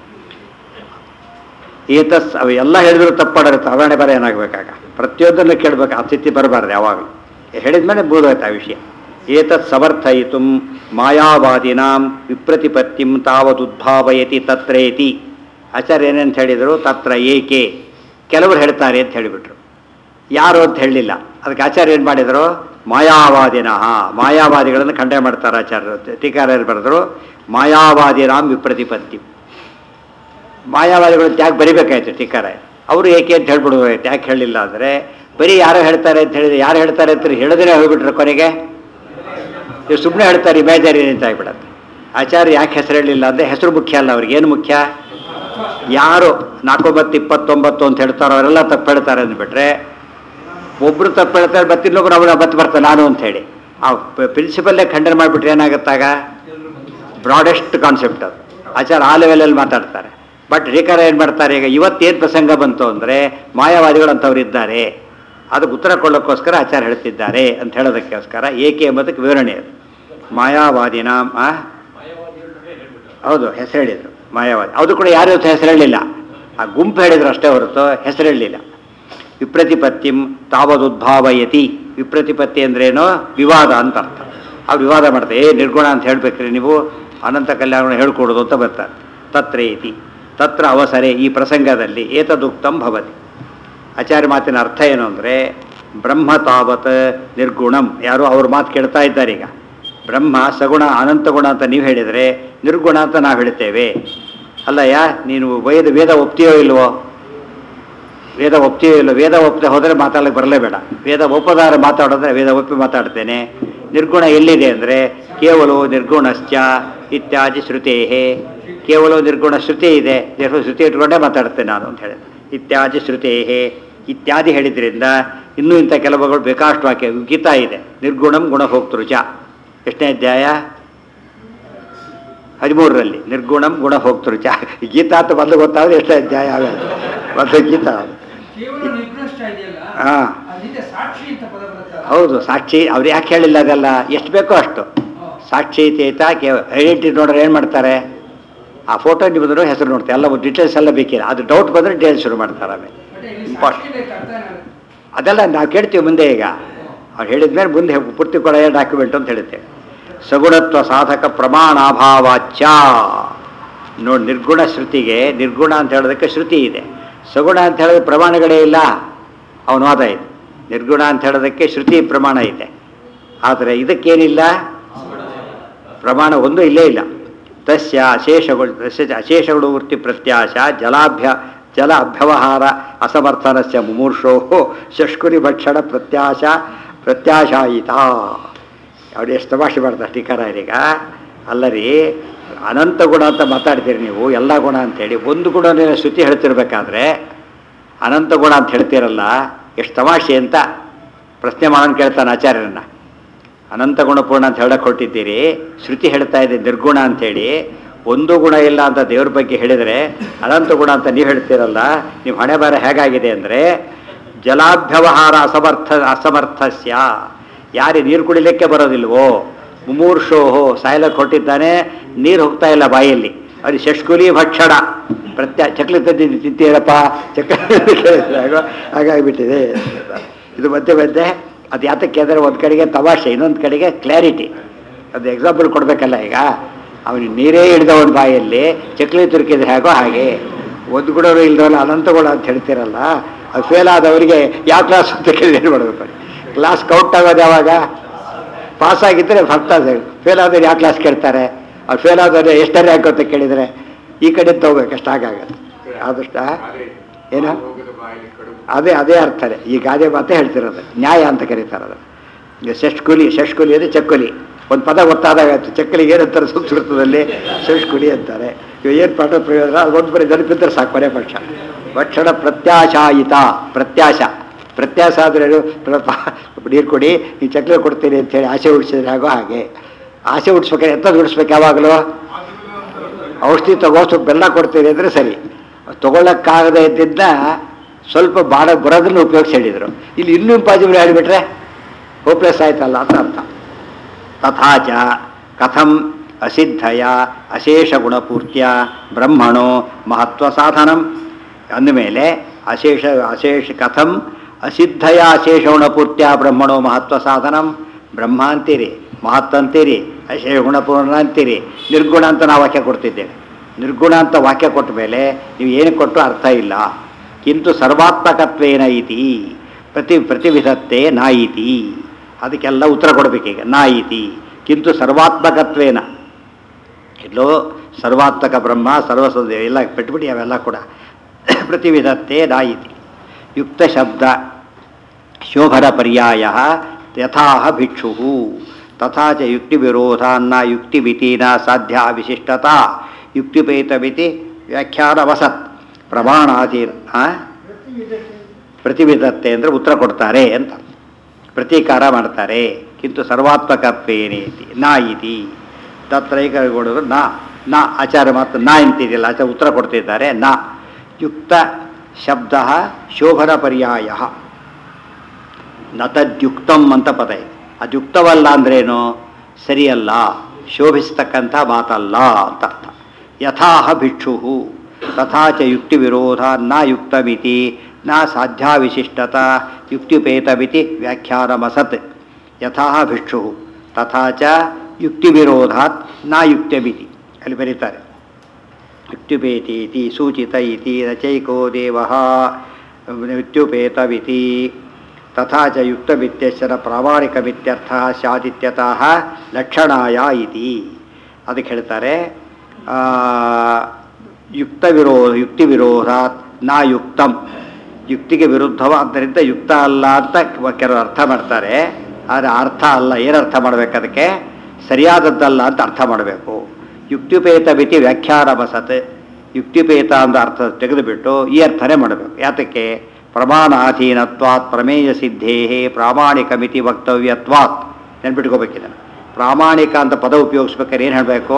ಏತಸ್ ಅವು ಎಲ್ಲ ಹೇಳಿದ್ರು ತಪ್ಪಾಡಿರುತ್ತೆ ಅವರಣೆ ಬರ ಏನಾಗಬೇಕಾಗ ಪ್ರತಿಯೊಂದನ್ನು ಕೇಳಬೇಕು ಆ ಸ್ಥಿತಿ ಬರಬಾರ್ದು ಯಾವಾಗಲೂ ಹೇಳಿದ ಮೇಲೆ ಮುಗಿದೋಯ್ತು ಆ ವಿಷಯ ಏತತ್ ಸಮರ್ಥಯಿತು ಮಾಯಾವಾದಿನಾಂ ವಿಪ್ರತಿಪತ್ತಿಂ ತಾವದುದ್ಭಾವಯತಿ ತತ್ರೇತಿ ಆಚಾರ್ಯ ಏನೇನು ಹೇಳಿದರು ತತ್ರ ಏಕೆ ಕೆಲವರು ಹೇಳ್ತಾರೆ ಅಂತ ಹೇಳಿಬಿಟ್ರು ಯಾರು ಅಂತ ಹೇಳಲಿಲ್ಲ ಅದಕ್ಕೆ ಆಚಾರ್ಯ ಏನು ಮಾಡಿದರು ಮಾಯಾವಾದಿನ ಮಾಯಾವಾದಿಗಳನ್ನು ಖಂಡನೆ ಮಾಡ್ತಾರೆ ಆಚಾರ್ಯರು ಟೀಕಾರರು ಬರೆದರು ಮಾಯಾವಾದಿನಾಂ ವಿಪ್ರತಿಪತ್ತಿ ಮಾಯಾವಾದಿಗಳು ಯಾಕೆ ಬರಿಬೇಕಾಯ್ತು ಟೀಕಾರ ಅವರು ಏಕೆ ಅಂತ ಹೇಳ್ಬಿಡ್ಬೇಕಾಯ್ತು ಯಾಕೆ ಹೇಳಲಿಲ್ಲ ಅಂದರೆ ಬರೀ ಯಾರೋ ಹೇಳ್ತಾರೆ ಅಂತ ಹೇಳಿದ್ರೆ ಯಾರು ಹೇಳ್ತಾರೆ ಅಂತ ಹೇಳೋದೇ ಹೋಗ್ಬಿಟ್ರೆ ಕೊನೆಗೆ ಇವ್ರು ಸುಮ್ಮನೆ ಹೇಳ್ತಾರೆ ಇಮ್ಯಾಜರಿ ಅಂತ ಆಗ್ಬಿಡತ್ತೆ ಆಚಾರ್ಯ ಯಾಕೆ ಹೆಸರು ಹೇಳಲಿಲ್ಲ ಅಂದರೆ ಹೆಸರು ಮುಖ್ಯ ಅಲ್ಲ ಅವ್ರಿಗೆ ಏನು ಮುಖ್ಯ ಯಾರು ನಾಲ್ಕೊಂಬತ್ತು ಇಪ್ಪತ್ತೊಂಬತ್ತು ಅಂತ ಹೇಳ್ತಾರೋ ಅವರೆಲ್ಲ ತಪ್ಪು ಹೇಳ್ತಾರೆ ಅಂದ್ಬಿಟ್ರೆ ಒಬ್ಬರು ತಪ್ಪು ಹೇಳ್ತಾರೆ ಮತ್ತೆ ಇನ್ನೊಬ್ರು ಅವನ ಬತ್ತು ಬರ್ತಾರೆ ನಾನು ಅಂತ ಹೇಳಿ ಆ ಪ್ರಿನ್ಸಿಪಲ್ಲೇ ಖಂಡನೆ ಮಾಡಿಬಿಟ್ರೆ ಏನಾಗುತ್ತಾಗ ಬ್ರಾಡೆಸ್ಟ್ ಕಾನ್ಸೆಪ್ಟ್ ಅದು ಆಚಾರ ಆ ಲೆವೆಲಲ್ಲಿ ಮಾತಾಡ್ತಾರೆ ಬಟ್ ರೇಖಾರ ಏನು ಮಾಡ್ತಾರೆ ಈಗ ಇವತ್ತೇನು ಪ್ರಸಂಗ ಬಂತು ಅಂದರೆ ಮಾಯಾವಾದಿಗಳು ಅಂಥವ್ರು ಇದ್ದಾರೆ ಅದಕ್ಕೆ ಉತ್ತರ ಕೊಡೋಕ್ಕೋಸ್ಕರ ಆಚಾರ ಹೇಳ್ತಿದ್ದಾರೆ ಅಂತ ಹೇಳೋದಕ್ಕೋಸ್ಕರ ಏಕೆ ಎಂಬುದಕ್ಕೆ ವಿವರಣೆ ಅದು ಮಾಯಾವಾದಿನ ಆ? ಹೌದು ಹೆಸರು ಹೇಳಿದರು ಮಾಯಾವಾದಿ ಅದು ಕೂಡ ಯಾರು ಹೆಸರು ಹೇಳಿಲ್ಲ ಆ ಗುಂಪು ಹೇಳಿದ್ರು ಅಷ್ಟೇ ಹೊರತು ಹೆಸರು ಹೇಳಲಿಲ್ಲ ವಿಪ್ರತಿಪತ್ತಿಂ ತಾವದುದ್ಭಾವಯತಿ ವಿಪ್ರತಿಪತ್ತಿ ಅಂದ್ರೇನು ವಿವಾದ ಅಂತ ಅರ್ಥ ಅವ್ರು ವಿವಾದ ಮಾಡ್ತಾರೆ ಏ ನಿರ್ಗುಣ ಅಂತ ಹೇಳ್ಬೇಕ್ರಿ ನೀವು ಅನಂತ ಕಲ್ಯಾಣ ಹೇಳ್ಕೊಡೋದು ಅಂತ ಬರ್ತಾರೆ ತತ್ರ ಇತಿ ತತ್ರ ಅವಸರೆ ಈ ಪ್ರಸಂಗದಲ್ಲಿ ಏತದುಕ್ತಂ ಭವತಿ ಆಚಾರ್ಯ ಮಾತಿನ ಅರ್ಥ ಏನು ಅಂದರೆ ಬ್ರಹ್ಮ ತಾವತ್ ನಿರ್ಗುಣಂ ಯಾರು ಅವ್ರ ಮಾತು ಕೇಳ್ತಾ ಇದ್ದಾರೆ ಈಗ ಬ್ರಹ್ಮ ಸಗುಣ ಅನಂತ ಗುಣ ಅಂತ ನೀವು ಹೇಳಿದರೆ ನಿರ್ಗುಣ ಅಂತ ನಾವು ಹೇಳ್ತೇವೆ ಅಲ್ಲಯ್ಯ ನೀನು ವೇದ ವೇದ ಒಪ್ತೀಯೋ ಇಲ್ವೋ ವೇದ ಒಪ್ತೀಯೋ ಇಲ್ಲೋ ವೇದ ಒಪ್ಪದೆ ಹೋದರೆ ಮಾತಾಡಲಿಕ್ಕೆ ಬರಲೇಬೇಡ ವೇದ ಒಪ್ಪದಾರ ಮಾತಾಡೋದ್ರೆ ವೇದ ಒಪ್ಪಿ ಮಾತಾಡ್ತೇನೆ ನಿರ್ಗುಣ ಎಲ್ಲಿದೆ ಅಂದರೆ ಕೇವಲ ನಿರ್ಗುಣಶ್ಚ ಇತ್ಯಾದಿ ಶ್ರುತೇ ಕೇವಲ ನಿರ್ಗುಣ ಶ್ರುತಿ ಇದೆ ದೇವರು ಶ್ರುತಿ ಇಟ್ಕೊಂಡೇ ಮಾತಾಡ್ತೇನೆ ನಾನು ಅಂತ ಹೇಳಿದೆ ಇತ್ಯಾದಿ ಶ್ರುತೇ ಇತ್ಯಾದಿ ಹೇಳಿದ್ರಿಂದ ಇನ್ನೂ ಇಂಥ ಕೆಲವುಗಳು ಬೇಕಾಷ್ಟು ವಾಕ್ಯ ಗೀತಾ ಇದೆ ನಿರ್ಗುಣಂ ಗುಣ ಹೋಗ್ತರು ಚ ಎಷ್ಟನೇ ಅಧ್ಯಾಯ ಹದಿಮೂರರಲ್ಲಿ ನಿರ್ಗುಣಂ ಗುಣ ಹೋಗ್ತರು ಚ ಗೀತಾ ಅಂತ ಮೊದಲು ಗೊತ್ತಾದ್ರೆ ಎಷ್ಟೇ ಅಧ್ಯಾಯ ಆಗೋದು ಮೊದಲು ಗೀತಾ ಅದು ಕೇವಲ ನಿರ್ಕೃಷ್ಟ ಇದೆಯಲ್ಲ ಹಾ. ಅದು ಹಿಂದೆ ಸಾಕ್ಷಿ ಅಂತ ಪದ ಬರುತ್ತಲ್ಲ ಹೌದು ಸಾಕ್ಷಿ ಅವ್ರು ಯಾಕೆ ಹೇಳಿಲ್ಲ ಅದೆಲ್ಲ ಎಷ್ಟು ಬೇಕೋ ಅಷ್ಟು ಸಾಕ್ಷಿ ಚೇತ ಐಡೆಂಟಿಟಿ ನೋಡ್ರೆ ಏನು ಮಾಡ್ತಾರೆ ಆ ಫೋಟೋ ನಿಮ್ಮದ್ರು ಹೆಸರು ನೋಡ್ತಾರೆ ಎಲ್ಲ ಡೀಟೇಲ್ಸ್ ಎಲ್ಲ ಬೇಕಿಲ್ಲ ಅದು ಡೌಟ್ ಬಂದರೆ ಡೀಟೇಲ್ಸ್ ಶುರು ಮಾಡ್ತಾರೆ ಆಮೇಲೆ ಬಟ್ ಇಲ್ಲಿ Import. ಸಾಕ್ಷಿ ಬೇಕು ಅರ್ಥ ಏನಾಗುತ್ತೆ ಅದೆಲ್ಲ ನಾವು ಕೇಳ್ತೀವಿ ಮುಂದೆ ಈಗ ಅವ್ರು ಹೇಳಿದ್ಮೇಲೆ ಮುಂದೆ ಪೂರ್ತಿ ಕೊಡ ಡಾಕ್ಯುಮೆಂಟ್ ಅಂತ ಹೇಳ್ತೇವೆ ಸಗುಣತ್ವ ಸಾಧಕ ಪ್ರಮಾಣಾಭಾವಾಚ್ಯ ನೋಡಿ ನಿರ್ಗುಣ ಶ್ರುತಿಗೆ ನಿರ್ಗುಣ ಅಂತ ಹೇಳೋದಕ್ಕೆ ಶ್ರುತಿ ಇದೆ ಸಗುಣ ಅಂತ ಹೇಳಿದ್ರೆ ಪ್ರಮಾಣಗಳೇ ಇಲ್ಲ ಅವನ ವಾದ ಇದೆ ನಿರ್ಗುಣ ಅಂತ ಹೇಳೋದಕ್ಕೆ ಶ್ರುತಿ ಪ್ರಮಾಣ ಇದೆ ಆದರೆ ಇದಕ್ಕೇನಿಲ್ಲ ಪ್ರಮಾಣ ಒಂದು ಇಲ್ಲೇ ಇಲ್ಲ ತಸ್ಯ ಅಶೇಷಗಳು ತಸ್ಯ ಚ ಅಶೇಷಗಳು ವೃತ್ತಿ ಪ್ರತ್ಯಾಶ ಜಲಾಭ್ಯ ಜಲ ಅಭ್ಯವಹಾರ ಅಸಮರ್ಥನಸ್ಯ ಮುಮೂರ್ಷೋ ಶಷ್ಕುರಿ ಭಕ್ಷಣ ಪ್ರತ್ಯಾಶ ಪ್ರತ್ಯಾಶಾಯಿತ ಅವ್ರು ಎಷ್ಟು ತಮಾಷೆ ಮಾಡ್ತಾರೆ ಟೀಕಾರಾಯರೀಗ ಅಲ್ಲರಿ ಅನಂತ ಗುಣ ಅಂತ ಮಾತಾಡ್ತೀರಿ ನೀವು ಎಲ್ಲ ಗುಣ ಅಂತೇಳಿ ಒಂದು ಗುಣನೇ ಶ್ರುತಿ ಹೇಳ್ತಿರ್ಬೇಕಾದ್ರೆ ಅನಂತ ಗುಣ ಅಂತ ಹೇಳ್ತೀರಲ್ಲ ಎಷ್ಟು ತಮಾಷೆ ಅಂತ ಪ್ರಶ್ನೆ ಮಾಡೋಣ ಕೇಳ್ತಾನೆ ಆಚಾರ್ಯರನ್ನ ಅನಂತ ಗುಣಪೂರ್ಣ ಅಂತ ಹೇಳಕ್ ಹೊರಟಿದ್ದೀರಿ ಶ್ರುತಿ ಹೇಳ್ತಾ ಇದೆ ನಿರ್ಗುಣ ಅಂತೇಳಿ ಒಂದು ಗುಣ ಇಲ್ಲ ಅಂತ ದೇವ್ರ ಬಗ್ಗೆ ಹೇಳಿದರೆ ಅನಂತ ಗುಣ ಅಂತ ನೀವು ಹೇಳ್ತೀರಲ್ಲ ನೀವು ಹಣೆ ಬಾರ ಹೇಗಾಗಿದೆ ಅಂದರೆ ಜಲಾಭ್ಯವಹಾರ ಅಸಮರ್ಥ ಅಸಮರ್ಥಸ್ಯ ಯಾರು ನೀರು ಕುಡಿಲಿಕ್ಕೆ ಬರೋದಿಲ್ವೋ ಮುಮೂರ್ಷೋಹೋ ಸಾಯಲಕ್ಕೆ ಹೊಟ್ಟಿದ್ದಾನೆ ನೀರು ಹೋಗ್ತಾ ಇಲ್ಲ ಬಾಯಲ್ಲಿ ಅವ್ರಿಗೆ ಶಷ್ಕುಲಿ ಭಕ್ಷಣ ಪ್ರತ್ಯ ಚಕ್ಲಿ ತಂದಿದ್ದು ತಿಂತೀರಪ್ಪ ಚಕ್ಲಿ ಹಾಗೋ ಹಾಗಾಗಿಬಿಟ್ಟಿದೆ ಇದು ಮಧ್ಯೆ ಮಧ್ಯೆ ಅದು ಯಾತಕ್ಕೆ ಅಂದರೆ ಒಂದು ಕಡೆಗೆ ತಮಾಷೆ ಇನ್ನೊಂದು ಕಡೆಗೆ ಕ್ಲಾರಿಟಿ ಅದು ಎಕ್ಸಾಂಪಲ್ ಕೊಡಬೇಕಲ್ಲ ಈಗ ಅವನಿಗೆ ನೀರೇ ಹಿಡಿದ ಒಂದು ಬಾಯಲ್ಲಿ ಚಕ್ಲಿ ತುರುಕಿದ್ರೆ ಹೇಗೋ ಹಾಗೆ ಒಂದು ಗುಣವೂ ಇಲ್ದವಲ್ಲ ಅನಂತ ಗುಣ ಅಂತ ಹೇಳ್ತೀರಲ್ಲ ಅದು ಫೇಲ್ ಆದವರಿಗೆ ಯಾವ ಕ್ಲಾಸ್ ಅಂತ ಕೇಳಿದ್ರೆ ಏನು ಮಾಡಬೇಕು ಕ್ಲಾಸ್ ಕೌಂಟ್ ಆಗೋದು ಯಾವಾಗ ಪಾಸ್ ಆಗಿದ್ದರೆ ಫಸ್ಟ್ ಫೇಲ್ ಆದವ್ರು ಯಾವ ಕ್ಲಾಸ್ ಕೇಳ್ತಾರೆ ಅವ್ರು ಫೇಲ್ ಆದವ್ರು ಎಷ್ಟೇ ರ್ಯಾಂಕ್ ಅಂತ ಕೇಳಿದರೆ ಈ ಕಡೆ ತಗೋಬೇಕು ಅಷ್ಟು ಆಗಾಗತ್ತೆ ಆದಷ್ಟು ಏನು ಅದೇ ಅದೇ ಅರ್ಥನೇ ಈ ಗಾದೆ ಮಾತೇ ಹೇಳ್ತಿರೋದು ನ್ಯಾಯ ಅಂತ ಕರೀತಾರೆ ಅದು ಈಗ ಶಷ್ಕುಲಿ ಶಷ್ಕುಲಿ ಅಂದರೆ ಚಕ್ಕುಲಿ ಒಂದು ಪದ ಗೊತ್ತಾದಾಗ ಆಯ್ತು ಚಕ್ಕಲಿಗೆ ಏನಂತಾರೆ ಸಂಸ್ಕೃತದಲ್ಲಿ ಶಷ್ಕುಲಿ ಅಂತಾರೆ ಇವು ಏನು ಪಾಠ ಪ್ರಯೋಜನ ಅದು ಒಂದು ಬರೀ ನೆನಪಿದ್ರೆ ಸಾಕು ಕೊನೆ ಪಕ್ಷ ಭಕ್ಷಣ ಪ್ರತ್ಯಾಶಾಯಿತ ಪ್ರತ್ಯಾಶ ಪ್ರತ್ಯಾಶ ಆದರೆ ನೀರು ಕೊಡಿ ಈ ಚಕ್ಲಿ ಕೊಡ್ತೀನಿ ಅಂತೇಳಿ ಆಸೆ ಹುಡ್ಸಿದ್ರೆ ಆಗೋ ಹಾಗೆ ಆಸೆ ಹುಡ್ಸ್ಬೇಕಾದ್ರೆ ಎಂಥದ್ದು ಹುಡ್ಸ್ಬೇಕು ಯಾವಾಗಲೂ ಔಷಧಿ ತಗೋ ಸ್ವಲ್ಪ ಬೆಲ್ಲ ಕೊಡ್ತೀರಿ ಅಂದರೆ ಸರಿ ತಗೊಳ್ಳೋಕ್ಕಾಗದೇ ಇದ್ದಿದ್ದ ಸ್ವಲ್ಪ ಬಾಡ ಬರೋದನ್ನು ಉಪಯೋಗಿಸಿ ಹೇಳಿದರು ಇಲ್ಲಿ ಇನ್ನೂ ಇಂಪಾಸಿಬಲ್ ಹೇಳಿಬಿಟ್ರೆ ಹೋಪ್ಲೆಸ್ ಆಯ್ತಲ್ಲ ಅಂತ ಅರ್ಥ ತಥಾಚ ಕಥಂ ಅಸಿದ್ಧಯ ಅಶೇಷ ಗುಣಪೂರ್ತಿಯ ಬ್ರಹ್ಮಣೋ ಮಹತ್ವ ಸಾಧನಂ ಅಂದಮೇಲೆ ಅಶೇಷ ಅಶೇಷ ಕಥಂ ಅಸಿದ್ಧಯ ಅಶೇಷ ಗುಣಪೂರ್ತಿಯ ಬ್ರಹ್ಮಣೋ ಮಹತ್ವ ಸಾಧನಂ ಬ್ರಹ್ಮ ಅಂತೀರಿ ಮಹತ್ವ ಅಂತೀರಿ ಅಶೇಷ ಗುಣಪೂರ್ಣ ಅಂತೀರಿ ನಿರ್ಗುಣ ಅಂತ ನಾವು ವಾಕ್ಯ ಕೊಡ್ತಿದ್ದೇವೆ ನಿರ್ಗುಣ ಅಂತ ವಾಕ್ಯ ಕೊಟ್ಟ ಮೇಲೆ ನೀವು ಏನು ಕೊಟ್ಟು ಅರ್ಥ ಇಲ್ಲ ಕಿಂತು ಸರ್ವಾತ್ಮಕತ್ವೇನ ಇತಿ ಪ್ರತಿ ಪ್ರತಿವಿಧತ್ತೆ ನಾಯಿತಿ ಅದಕ್ಕೆಲ್ಲ ಉತ್ತರ ಕೊಡಬೇಕೀಗ ನಾಯಿತಿ ಕಿಂತು ಸರ್ವಾತ್ಮಕತ್ವೇನ ಎಲ್ಲೋ ಸರ್ವಾತ್ಮಕ ಬ್ರಹ್ಮ ಸರ್ವಸದ ಎಲ್ಲ ಬಿಟ್ಬಿಡಿ ಅವೆಲ್ಲ ಕೂಡ ಪ್ರತಿವಿಧತ್ತೆ ನಾಯಿತಿ ಯುಕ್ತ ಶಬ್ದ ಶೋಭರ ಪರ್ಯಾಯ ಯಥಾಹ ಭಿಕ್ಷು ತಥಾ ಚ ಯುಕ್ತಿ ವಿರೋಧಾನ್ನ ಯುಕ್ತಿ ಮಿತಿನ ಸಾಧ್ಯ ವಿಶಿಷ್ಟತಾ ಯುಕ್ತಿಪೇತಮಿತಿ ವ್ಯಾಖ್ಯಾನವಸತ್ ಪ್ರಮಾಣಾಧೀನ ಆ? ಪ್ರತಿವಿಧತ್ತೆ ಅಂದರೆ ಉತ್ತರ ಕೊಡ್ತಾರೆ ಅಂತ ಪ್ರತೀಕಾರ ಮಾಡ್ತಾರೆ ಕಿಂತು ಸರ್ವಾತ್ಮಕತ್ವೇನೇತಿ ನಾ ಇತಿ ತತ್ರೈಕ ಕೊಡೋದು ನಾ ನಾ ಆಚಾರ ಮಾತು ನಾ ಅಂತಿದೆಯಲ್ಲ ಆಚಾರ ಉತ್ತರ ಕೊಡ್ತಿದ್ದಾರೆ ನಾ ಯುಕ್ತ ಶಬ್ದ ಶೋಭನ ಪರ್ಯಾಯ ನ ತದ್ಯುಕ್ತಂ ಅಂತ ಪದ ಇದೆ ಅದು ಯುಕ್ತವಲ್ಲ ಅಂದ್ರೇನು ಸರಿಯಲ್ಲ ಶೋಭಿಸ್ತಕ್ಕಂಥ ಮಾತಲ್ಲ ಅಂತ ಅರ್ಥ ಯಥಾಹ ಭಿಕ್ಷು ತಥಾ ಚ ಯುಕ್ತಿ ವಿರೋಧ ನ ಯುಕ್ತಮಿತಿ ನ ಸಾಧ್ಯಾ ವಿಶಿಷ್ಟತ ಯುಕ್ತಿಪೇತಮಿತಿ ವ್ಯಾಖ್ಯಾನಮಸತ್ ಯಥಾಹ ಭಿಕ್ಷು ತಥಾ ಚ ಯುಕ್ತಿ ವಿರೋಧಾತ್ ನ ಯುಕ್ತಮಿತಿ ಅಲ್ಲಿ ಬರೀತಾರೆ ಯುಕ್ತಿಪೇತಿ ಇತಿ ಸೂಚಿತ ಇತಿ ರಚೈಕೋ ದೇವ ಯುಕ್ತ್ಯುಪೇತವಿತಿ ತಥಾ ಚ ಯುಕ್ತಮಿತ್ಯಶ್ಚರ ಪ್ರಾಮಾಣಿಕಮಿತ್ಯರ್ಥ ಸ್ಯಾದಿತ್ಯತಃ ಲಕ್ಷಣಾಯ ಇತಿ ಅದಕ್ಕೆ ಹೇಳ್ತಾರೆ ಆ, ಯುಕ್ತ ವಿರೋಧ ಯುಕ್ತಿ ವಿರೋಧಾತ್ ನಾ ಯುಕ್ತಂ ಯುಕ್ತಿಗೆ ವಿರುದ್ಧವಾದ್ದರಿಂದ ಯುಕ್ತ ಅಲ್ಲ ಅಂತ ಕೆಲವರು ಅರ್ಥ ಮಾಡ್ತಾರೆ ಆದರೆ ಅರ್ಥ ಅಲ್ಲ ಏನು ಅರ್ಥ ಮಾಡಬೇಕು ಅದಕ್ಕೆ ಸರಿಯಾದದ್ದಲ್ಲ ಅಂತ ಅರ್ಥ ಮಾಡಬೇಕು ಯುಕ್ತಿಪೇತ ಮಿತಿ ವ್ಯಾಖ್ಯಾನ ಬಸತ್ ಯುಕ್ತಿಪೇತ ಅಂತ ಅರ್ಥ ತೆಗೆದುಬಿಟ್ಟು ಈ ಅರ್ಥನೇ ಮಾಡಬೇಕು ಯಾತಕ್ಕೆ ಪ್ರಮಾಣಾಧೀನತ್ವಾತ್ ಪ್ರಮೇಯ ಸಿದ್ಧೇ ಪ್ರಾಮಾಣಿಕ ಮಿತಿ ವಕ್ತವ್ಯತ್ವಾತ್ ನೆನ್ಪಿಟ್ಕೋಬೇಕಿದೆ ಪ್ರಾಮಾಣಿಕ ಅಂತ ಪದ ಉಪಯೋಗಿಸ್ಬೇಕಾದ್ರೆ ಏನು ಹೇಳಬೇಕು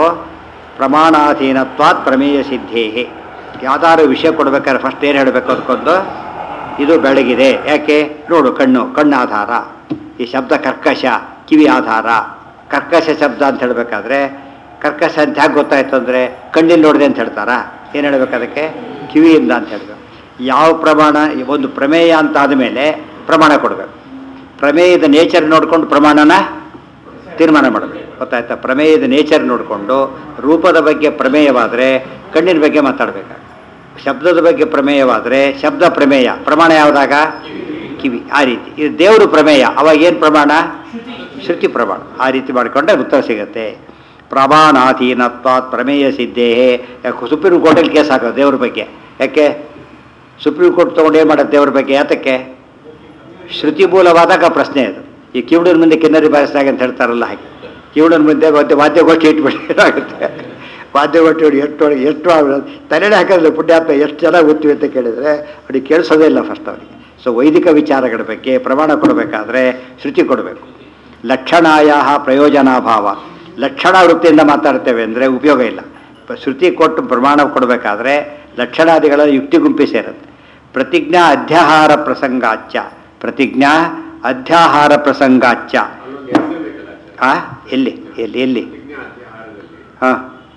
ಪ್ರಮಾಣಾಧೀನತ್ವಾತ್ ಪ್ರಮೇಯ ಸಿದ್ಧೇ ಯಾವ್ದಾದ್ರು ವಿಷಯ ಕೊಡ್ಬೇಕಾದ್ರೆ ಫಸ್ಟ್ ಏನು ಹೇಳಬೇಕು ಅದಕ್ಕೊಂದು ಇದು ಬೆಳಗಿದೆ ಯಾಕೆ ನೋಡು ಕಣ್ಣು ಕಣ್ಣು ಆಧಾರ ಈ ಶಬ್ದ ಕರ್ಕಶ ಕಿವಿ ಆಧಾರ ಕರ್ಕಶ ಶಬ್ದ ಅಂತ ಹೇಳಬೇಕಾದ್ರೆ ಕರ್ಕಶ ಅಂತ ಹೇಗೆ ಗೊತ್ತಾಯ್ತು ಅಂದರೆ ಕಣ್ಣಿಂದ ನೋಡಿದೆ ಅಂತ ಹೇಳ್ತಾರಾ ಏನು ಹೇಳ್ಬೇಕು ಅದಕ್ಕೆ ಕಿವಿಯಿಂದ ಅಂತ ಹೇಳಬೇಕು ಯಾವ ಪ್ರಮಾಣ ಒಂದು ಪ್ರಮೇಯ ಅಂತ ಆದಮೇಲೆ ಪ್ರಮಾಣ ಕೊಡಬೇಕು ಪ್ರಮೇಯದ ನೇಚರ್ ನೋಡ್ಕೊಂಡು ಪ್ರಮಾಣನ ತೀರ್ಮಾನ ಮಾಡಬೇಕು ಗೊತ್ತಾಯ್ತಾ ಪ್ರಮೇಯದ ನೇಚರ್ ನೋಡಿಕೊಂಡು ರೂಪದ ಬಗ್ಗೆ ಪ್ರಮೇಯವಾದರೆ ಕಣ್ಣಿನ ಬಗ್ಗೆ ಮಾತಾಡಬೇಕು ಶಬ್ದದ ಬಗ್ಗೆ ಪ್ರಮೇಯವಾದರೆ ಶಬ್ದ ಪ್ರಮೇಯ ಪ್ರಮಾಣ ಯಾವುದಾಗ ಕಿವಿ ಆ ರೀತಿ ಇದು ದೇವರು ಪ್ರಮೇಯ ಅವಾಗ ಏನು ಪ್ರಮಾಣ ಶ್ರುತಿ ಪ್ರಮಾಣ ಆ ರೀತಿ ಮಾಡಿಕೊಂಡ್ರೆ ಉತ್ತರ ಸಿಗುತ್ತೆ ಪ್ರಮಾಣಾಧೀನತ್ವಾತ್ ಪ್ರಮೇಯ ಸಿದ್ಧೇ ಯಾಕೆ ಸುಪ್ರೀಂ ಕೋರ್ಟಲ್ಲಿ ಕೇಸ್ ಹಾಕೋದು ದೇವ್ರ ಬಗ್ಗೆ ಯಾಕೆ ಸುಪ್ರೀಂ ಕೋರ್ಟ್ ತೊಗೊಂಡು ಏನು ಮಾಡೋದು ದೇವ್ರ ಬಗ್ಗೆ ಯಾತಕ್ಕೆ ಶ್ರುತಿ ಮೂಲವಾದಾಗ ಪ್ರಶ್ನೆ ಅದು ಈ ಕಿವುಡನ ಮುಂದೆ ಕಿನ್ನರಿ ಬಾರಿಸಿದಾಗ ಅಂತ ಹೇಳ್ತಾರಲ್ಲ ಹಾಗೆ ಕಿವುಡನ ಮುಂದೆ ಮತ್ತೆ ವಾದ್ಯಗೋಷ್ಠಿ ಇಟ್ಬಿಟ್ಟು ಏನಾಗುತ್ತೆ ವಾದ್ಯಗೋಷ್ಠಿ ಹೊಡಿ ಎಷ್ಟು ಹೊಡಿ ಎಷ್ಟು ಆಗ್ಬಿಡೋದು ತಲೆನೇ ಹಾಕೋದಿಲ್ಲ ಪುಣ್ಯಾತ್ಮ ಎಷ್ಟು ಚೆನ್ನಾಗಿ ಓದ್ತೀವಿ ಅಂತ ಕೇಳಿದರೆ ಅವ್ರಿಗೆ ಕೇಳಿಸೋದೇ ಇಲ್ಲ ಫಸ್ಟ್ ಅವರಿಗೆ ಸೊ ವೈದಿಕ ವಿಚಾರಗಳ ಬಗ್ಗೆ ಪ್ರಮಾಣ ಕೊಡಬೇಕಾದ್ರೆ ಶ್ರುತಿ ಕೊಡಬೇಕು ಲಕ್ಷಣಾಯ ಪ್ರಯೋಜನಾಭಾವ ಲಕ್ಷಣ ವೃತ್ತಿಯಿಂದ ಮಾತಾಡ್ತೇವೆ ಅಂದರೆ ಉಪಯೋಗ ಇಲ್ಲ ಪ- ಶ್ರುತಿ ಕೊಟ್ಟು ಪ್ರಮಾಣ ಕೊಡಬೇಕಾದ್ರೆ ಲಕ್ಷಣಾದಿಗಳ ಯುಕ್ತಿ ಗುಂಪಿ ಸೇರುತ್ತೆ ಪ್ರತಿಜ್ಞಾ ಅಧ್ಯಾಹಾರ ಪ್ರಸಂಗಾಚ್ಯ ಪ್ರತಿಜ್ಞಾ ಅಧ್ಯಾಹಾರ ಪ್ರಸಂಗಾಚ್ಯ ಆ ಎಲ್ಲಿ ಎಲ್ಲಿ ಎಲ್ಲಿ ಹಾಂ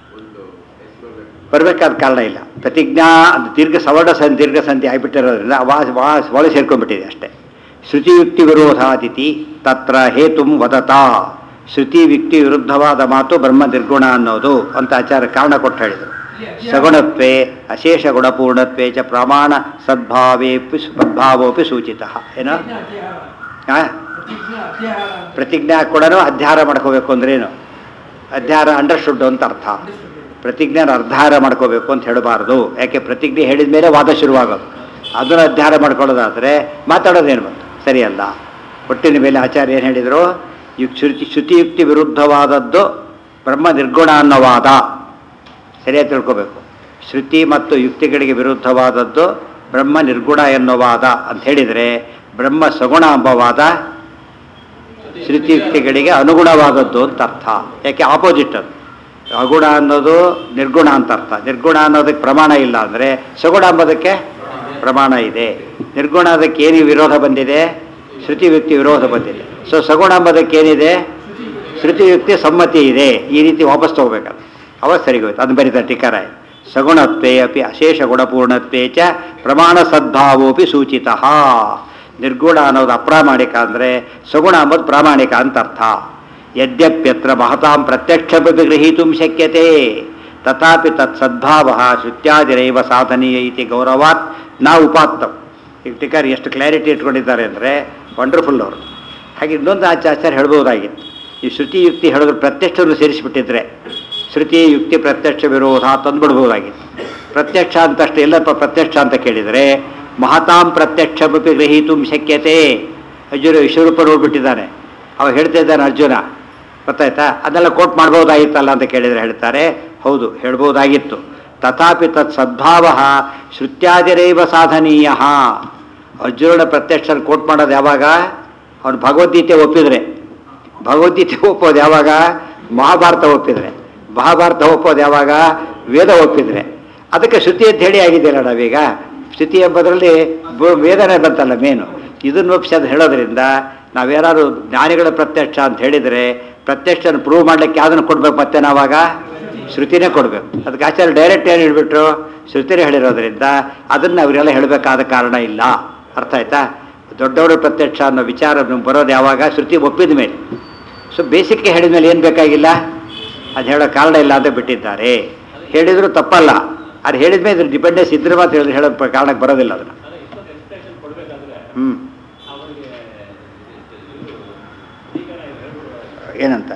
ಬರಬೇಕಾದ ಕಾರಣ ಇಲ್ಲ ಪ್ರತಿಜ್ಞಾ ಅದು ದೀರ್ಘ ಸವರ್ಣ ಸಂಧಿ ದೀರ್ಘ ಸಂಧಿ ಆಗಿಬಿಟ್ಟಿರೋದ್ರಿಂದ ವಾ ವಾ ಒಳ ಸೇರ್ಕೊಂಡ್ಬಿಟ್ಟಿದೆ ಅಷ್ಟೇ ಶ್ರುತಿಯುಕ್ತಿ ವಿರೋಧಾದಿತಿ ತತ್ರ ಹೇತುಂ ವದತಾ ಶ್ರುತಿ ಯುಕ್ತಿ ವಿರುದ್ಧವಾದ ಮಾತು ಬ್ರಹ್ಮ ನಿರ್ಗುಣ ಅನ್ನೋದು ಅಂತ ಆಚಾರ ಕಾರಣ ಕೊಟ್ಟು ಹೇಳಿದರು ಸಗುಣತ್ವೇ ಅಶೇಷ ಗುಣಪೂರ್ಣತ್ವೇ ಚ ಪ್ರಮಾಣ ಸದ್ಭಾವೇಪಿ ಸದ್ಭಾವೋಪಿ ಸೂಚಿತ ಏನ ಆ? ಪ್ರತಿಜ್ಞಾ ಕೂಡ ಅಧ್ಯಾರ ಮಾಡ್ಕೋಬೇಕು ಅಂದ್ರೇನು ಅಧ್ಯಾರ ಅಂಡರ್ಸ್ಟುಡ್ ಅಂತ ಅರ್ಥ ಪ್ರತಿಜ್ಞೆನ ಅರ್ಧಾರ ಮಾಡ್ಕೋಬೇಕು ಅಂತ ಹೇಳಬಾರ್ದು ಯಾಕೆ ಪ್ರತಿಜ್ಞೆ ಹೇಳಿದ ಮೇಲೆ ವಾದ ಶುರುವಾಗೋದು ಅದನ್ನು ಅಧ್ಯಾರ ಮಾಡ್ಕೊಳ್ಳೋದಾದರೆ ಮಾತಾಡೋದೇನು ಬಂತು ಸರಿಯಲ್ಲ ಒಟ್ಟಿನ ಮೇಲೆ ಆಚಾರ್ಯ ಏನು ಹೇಳಿದರು ಯುಕ್ ಶ್ರುತಿ ಶ್ರುತಿಯುಕ್ತಿ ವಿರುದ್ಧವಾದದ್ದು ಬ್ರಹ್ಮ ನಿರ್ಗುಣ ಅನ್ನೋ ವಾದ ಸರಿಯಾಗಿ ತಿಳ್ಕೋಬೇಕು ಶ್ರುತಿ ಮತ್ತು ಯುಕ್ತಿಗಳಿಗೆ ವಿರುದ್ಧವಾದದ್ದು ಬ್ರಹ್ಮ ನಿರ್ಗುಣ ಎನ್ನೋ ವಾದ ಅಂತ ಹೇಳಿದರೆ ಬ್ರಹ್ಮ ಸಗುಣ ಎಂಬ ವಾದ ಶ್ರುತಿ ಯುಕ್ತಿಗಳಿಗೆ ಅನುಗುಣವಾದದ್ದು ಅಂತ ಅರ್ಥ ಯಾಕೆ ಆಪೋಸಿಟ್ ಅದು ಅಗುಣ ಅನ್ನೋದು ನಿರ್ಗುಣ ಅಂತ ಅರ್ಥ ನಿರ್ಗುಣ ಅನ್ನೋದಕ್ಕೆ ಪ್ರಮಾಣ ಇಲ್ಲ ಅಂದರೆ ಸಗುಣ ಎಂಬುದಕ್ಕೆ ಪ್ರಮಾಣ ಇದೆ ನಿರ್ಗುಣ ಅದಕ್ಕೆ ಏನು ವಿರೋಧ ಬಂದಿದೆ ಶ್ರುತಿ ಯುಕ್ತಿ ವಿರೋಧ ಬಂದಿದೆ ಸೊ ಸಗುಣ ಎಂಬುದಕ್ಕೆ ಏನಿದೆ ಶ್ರುತಿ ಯುಕ್ತಿ ಸಮ್ಮತಿ ಇದೆ ಈ ರೀತಿ ವಾಪಸ್ ತಗೋಬೇಕದು ಅವಾಗ ಸರಿಗೋಯ್ತು ಅದನ್ನು ಬರೀತಾರೆ ಟೀಕಾರ ಸಗುಣತ್ವೇ ಅಪಿ ಅಶೇಷ ಗುಣಪೂರ್ಣತ್ವೇ ಚ ಪ್ರಮಾಣ ಸದ್ಭಾವೋಪಿ ಸೂಚಿತ ನಿರ್ಗುಣ ಅನ್ನೋದು ಅಪ್ರಾಮಾಣಿಕ ಅಂದರೆ ಸಗುಣ ಅಂಬುದು ಪ್ರಾಮಾಣಿಕ ಅಂತ ಅರ್ಥ ಯದ್ಯಪ್ಯತ್ರ ಮಹತಾಂ ಪ್ರತ್ಯಕ್ಷಪಿ ಗೃಹೀತು ಶಕ್ಯತೆ ತಥಾಪಿ ತತ್ ಸದ್ಭಾವ ಶ್ರುತ್ಯಾದಿರೈವ ಸಾಧನೀಯ ಇತಿ ಗೌರವಾತ್ ನಾ ಉಪಾತ್ತಂ ಈಗ ಟೀಕರ್ ಎಷ್ಟು ಕ್ಲಾರಿಟಿ ಇಟ್ಕೊಂಡಿದ್ದಾರೆ ಅಂದರೆ ವಂಡರ್ಫುಲ್ ಅವರು ಹಾಗೆ ಇನ್ನೊಂದು ಆಚಾರ್ಯ ಹೇಳ್ಬೋದಾಗಿತ್ತು ಈ ಶ್ರುತಿ ಯುಕ್ತಿ ಹೇಳಿದ್ರು ಪ್ರತ್ಯಕ್ಷವನ್ನು ಸೇರಿಸಿಬಿಟ್ಟಿದ್ರೆ ಶ್ರುತಿ ಯುಕ್ತಿ ಪ್ರತ್ಯಕ್ಷ ವಿರೋಧ ತಂದ್ಬಿಡ್ಬೋದಾಗಿತ್ತು ಪ್ರತ್ಯಕ್ಷ ಅಂತಷ್ಟೇ ಎಲ್ಲಪ್ಪ ಪ್ರತ್ಯಕ್ಷ ಅಂತ ಕೇಳಿದರೆ ಮಹತಾಂ ಪ್ರತ್ಯಕ್ಷಮಪಿ ಗ್ರಹೀತು ಶಕ್ಯತೆ ಅರ್ಜುನ ವಿಶ್ವರೂಪ ನೋಡ್ಬಿಟ್ಟಿದ್ದಾನೆ ಅವ ಹೇಳ್ತಾ ಇದ್ದಾನೆ ಅರ್ಜುನ ಗೊತ್ತಾಯ್ತಾ ಅದೆಲ್ಲ ಕೋಟ್ ಮಾಡ್ಬೋದಾಗಿತ್ತಲ್ಲ ಅಂತ ಕೇಳಿದರೆ ಹೇಳ್ತಾರೆ ಹೌದು ಹೇಳ್ಬೋದಾಗಿತ್ತು ತಥಾಪಿ ತತ್ ಸದ್ಭಾವ ಶ್ರುತ್ಯಾದಿರೈವ ಸಾಧನೀಯ ಅರ್ಜುನನ ಪ್ರತ್ಯಕ್ಷ ಕೋಟ್ ಮಾಡೋದು ಯಾವಾಗ ಅವನು ಭಗವದ್ಗೀತೆ ಒಪ್ಪಿದ್ರೆ ಭಗವದ್ಗೀತೆ ಒಪ್ಪೋದು ಯಾವಾಗ ಮಹಾಭಾರತ ಒಪ್ಪಿದ್ರೆ ಮಹಾಭಾರತ ಒಪ್ಪೋದು ಯಾವಾಗ ವೇದ ಒಪ್ಪಿದ್ರೆ ಅದಕ್ಕೆ ಶ್ರುತಿ ಅಂತ ಹೇಳಿ ಆಗಿದೆಯಲ್ಲ ನಾವೀಗ ಶ್ರುತಿ ಎಂಬುದರಲ್ಲಿ ಬ- ವೇದನೆ ಬಂತಲ್ಲ ಮೇನು ಇದನ್ನು ಒಪ್ಪಿಸಿ ಅದು ಹೇಳೋದ್ರಿಂದ ನಾವೇನಾದ್ರು ಜ್ಞಾನಿಗಳ ಪ್ರತ್ಯಕ್ಷ ಅಂತ ಹೇಳಿದರೆ ಪ್ರತ್ಯಕ್ಷನ ಪ್ರೂವ್ ಮಾಡಲಿಕ್ಕೆ ಯಾವುದನ್ನು ಕೊಡ್ಬೇಕು ಮತ್ತೆ ನಾವಾಗ ಶ್ರುತಿನೇ ಕೊಡಬೇಕು ಅದಕ್ಕೆ ಆಚಾರ್ಯ ಡೈರೆಕ್ಟ್ ಏನು ಹೇಳಿಬಿಟ್ರು ಶ್ರುತಿನೇ ಹೇಳಿರೋದ್ರಿಂದ ಅದನ್ನು ಅವರೆಲ್ಲ ಹೇಳಬೇಕಾದ ಕಾರಣ ಇಲ್ಲ ಅರ್ಥ ಆಯ್ತಾ ದೊಡ್ಡವರು ಪ್ರತ್ಯಕ್ಷ ಅನ್ನೋ ವಿಚಾರ ನಮ್ಗೆ ಬರೋದು ಯಾವಾಗ ಶ್ರುತಿ ಒಪ್ಪಿದ ಮೇಲೆ ಸೊ ಬೇಸಿಕ್ಗೆ ಹೇಳಿದ ಮೇಲೆ ಏನು ಬೇಕಾಗಿಲ್ಲ ಅದು ಹೇಳೋ ಕಾರಣ ಇಲ್ಲ ಅಂತ ಬಿಟ್ಟಿದ್ದಾರೆ ಹೇಳಿದ್ರು ತಪ್ಪಲ್ಲ ಅದು ಹೇಳಿದ ಮೇಲೆ ಇದ್ರ ಡಿಪೆಂಡೆನ್ಸ್ ಇದ್ರೆ ಮಾತ್ರ ಹೇಳಿ ಹೇಳೋ ಪ- ಕಾರಣಕ್ಕೆ ಬರೋದಿಲ್ಲ ಅದನ್ನು ಹ್ಞೂ ಏನಂತ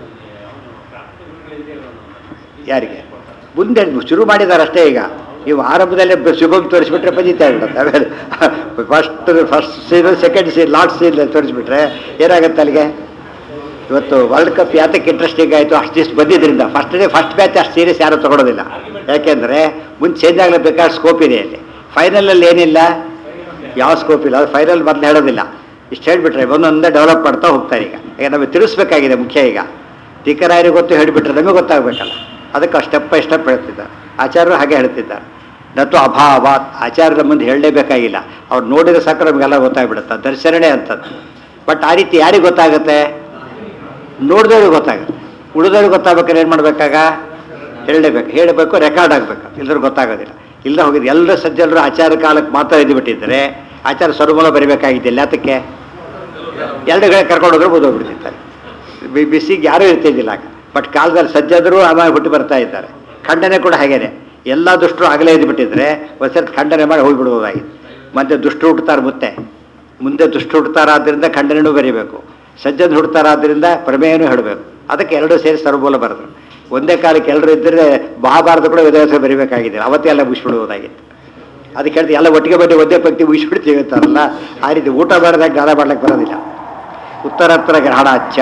ಯಾರಿಗೆ ಮುಂದೆ ಶುರು ಮಾಡಿದ್ದಾರೆ ಅಷ್ಟೇ ಈಗ ನೀವು ಆರಂಭದಲ್ಲೇ ಬ- ಶುಭಂ ತೋರಿಸ್ಬಿಟ್ರೆ ಬಂದಿತ್ತೆ ಆಗ್ಬಿಡುತ್ತೆ ಆಮೇಲೆ first first scene second scene last scene ತೋರಿಸ್ಬಿಟ್ರೆ ಏನಾಗುತ್ತೆ ಅಲ್ಲಿಗೆ ಇವತ್ತು ವರ್ಲ್ಡ್ ಕಪ್ ಯಾತಕ್ಕೆ ಇಂಟ್ರೆಸ್ಟಿಂಗ್ ಆಯಿತು ಅಷ್ಟು ದಿವಸ ಬಂದಿದ್ದರಿಂದ ಫಸ್ಟ್ ಡೇ ಫಸ್ಟ್ ಮ್ಯಾಚ್ ಅಷ್ಟು ಸೀರಿಯಸ್ ಯಾರು ತಗೊಳ್ಳೋದಿಲ್ಲ ಯಾಕೆಂದರೆ ಮುಂದೆ ಚೇಂಜ್ ಆಗಲೇಬೇಕಾದ್ರೆ ಸ್ಕೋಪ್ ಇದೆ ಅಲ್ಲಿ ಫೈನಲಲ್ಲಿ ಏನಿಲ್ಲ ಯಾವ ಸ್ಕೋಪ್ ಇಲ್ಲ ಅದು ಫೈನಲ್ ಮೊದಲು ಹೇಳೋದಿಲ್ಲ ಇಷ್ಟು ಹೇಳಿಬಿಟ್ರೆ ಒಂದೊಂದೇ ಡೆವಲಪ್ ಮಾಡ್ತಾ ಹೋಗ್ತಾರೆ ಈಗ ಈಗ ನಮಗೆ ತಿಳಿಸ್ಬೇಕಾಗಿದೆ ಮುಖ್ಯ ಈಗ ಟೀಕರಾಯರಿಗೆ ಗೊತ್ತು ಹೇಳಿಬಿಟ್ರೆ ನಮಗೆ ಗೊತ್ತಾಗಬೇಕಲ್ಲ ಅದಕ್ಕೆ ಸ್ಟೆಪ್ ಬೈ ಸ್ಟೆಪ್ ಹೇಳ್ತಿದ್ದಾರೆ ಆಚಾರ್ಯರು ಹಾಗೆ ಹೇಳ್ತಿದ್ದಾರೆ ನತ್ತು ಅಭಾವ ಆಚಾರ್ಯರ ಮುಂದೆ ಹೇಳಲೇಬೇಕಾಗಿಲ್ಲ ಅವ್ರು ನೋಡಿದ್ರೆ ಸಾಕು ನಮಗೆಲ್ಲ ಗೊತ್ತಾಗ್ಬಿಡುತ್ತೆ ದರ್ಶನನೇ ಅಂತದ್ದು ಬಟ್ ಆ ರೀತಿ ಯಾರಿಗೆ ಗೊತ್ತಾಗುತ್ತೆ ನೋಡಿದವ್ರಿಗೆ ಗೊತ್ತಾಗುತ್ತೆ ಉಳಿದವ್ರಿಗೆ ಗೊತ್ತಾಗ್ಬೇಕಾದ್ರೆ ಏನು ಮಾಡಬೇಕಾಗ ಹೇಳಲೇಬೇಕು ಹೇಳಬೇಕು ರೆಕಾರ್ಡ್ ಆಗಬೇಕು ಇಲ್ಲದ್ರೆ ಗೊತ್ತಾಗೋದಿಲ್ಲ ಇಲ್ಲ ಹೋಗಿದ್ದು ಎಲ್ಲರ ಸಜ್ಜನರು ಆಚಾರ ಕಾಲಕ್ಕೆ ಮಾತ್ರ ಇದ್ದುಬಿಟ್ಟಿದ್ರೆ ಆಚಾರ ಸ್ವರ್ಮೂಲ ಬರೀಬೇಕಾಗಿದ್ದಿಲ್ಲ ಯಾತಕ್ಕೆ ಎರಡು ಕಡೆ ಕರ್ಕೊಂಡು ಹೋದ್ರೆ ಓದೋಗ್ಬಿಡ್ತಿರ್ತಾರೆ ಬಿ ಬಿಸಿಗೆ ಯಾರೂ ಇರ್ತಿದ್ದಿಲ್ಲ ಆಗ ಬಟ್ ಕಾಲದಲ್ಲಿ ಸಜ್ಜದರು ಆಮೇಲೆ ಹುಟ್ಟು ಬರ್ತಾ ಇದ್ದಾರೆ ಖಂಡನೆ ಕೂಡ ಹಾಗೇನೆ ಎಲ್ಲ ದುಷ್ಟರು ಆಗಲೇ ಇದ್ಬಿಟ್ಟಿದ್ರೆ ಒಂದ್ಸರ್ತಿ ಖಂಡನೆ ಮಾಡಿ ಹೋಗ್ಬಿಡ್ಬೋದಾಗಿತ್ತು ಮತ್ತೆ ದುಷ್ಟರು ಹುಟ್ಟುತ್ತಾರೆ ಮತ್ತೆ ಮುಂದೆ ದುಷ್ಟರು ಹುಡ್ತಾರಾದ್ರಿಂದ ಖಂಡನೆನೂ ಬರೀಬೇಕು ಸಜ್ಜನ್ ಹುಡ್ತಾರಾದ್ರಿಂದ ಪ್ರಮೇಯನೂ ಹೇಳಬೇಕು ಅದಕ್ಕೆ ಎರಡು ಸೇರಿ ಸರ್ವಮೂಲ ಬರೆದ್ರು ಒಂದೇ ಕಾಲಕ್ಕೆ ಎಲ್ಲರೂ ಇದ್ದರೆ ಮಹಾಭಾರತ ಕೂಡ ವೇದವ್ಯಾಸ ಬರೀಬೇಕಾಗಿದೆ ಅವತ್ತೇ ಎಲ್ಲ ಮುಗಿಸ್ಬಿಡ್ಬೋದಾಗಿತ್ತು ಅದಕ್ಕೆ ಹೇಳ್ತೀವಿ ಎಲ್ಲ ಒಟ್ಟಿಗೆ ಬನ್ನಿ ಒಂದೇ ಪಂಕ್ತಿ ಮುಗಿಸ್ಬಿಡ್ತೀವಿ ಅಂತಾರಲ್ಲ ಆ ರೀತಿ ಊಟ ಮಾಡಿದಾಗ ಜ್ಞಾನ ಮಾಡ್ಲಿಕ್ಕೆ ಬರೋದಿಲ್ಲ ಉತ್ತರತ್ರ ಗ್ರಹಣ ಅಚ್ಚ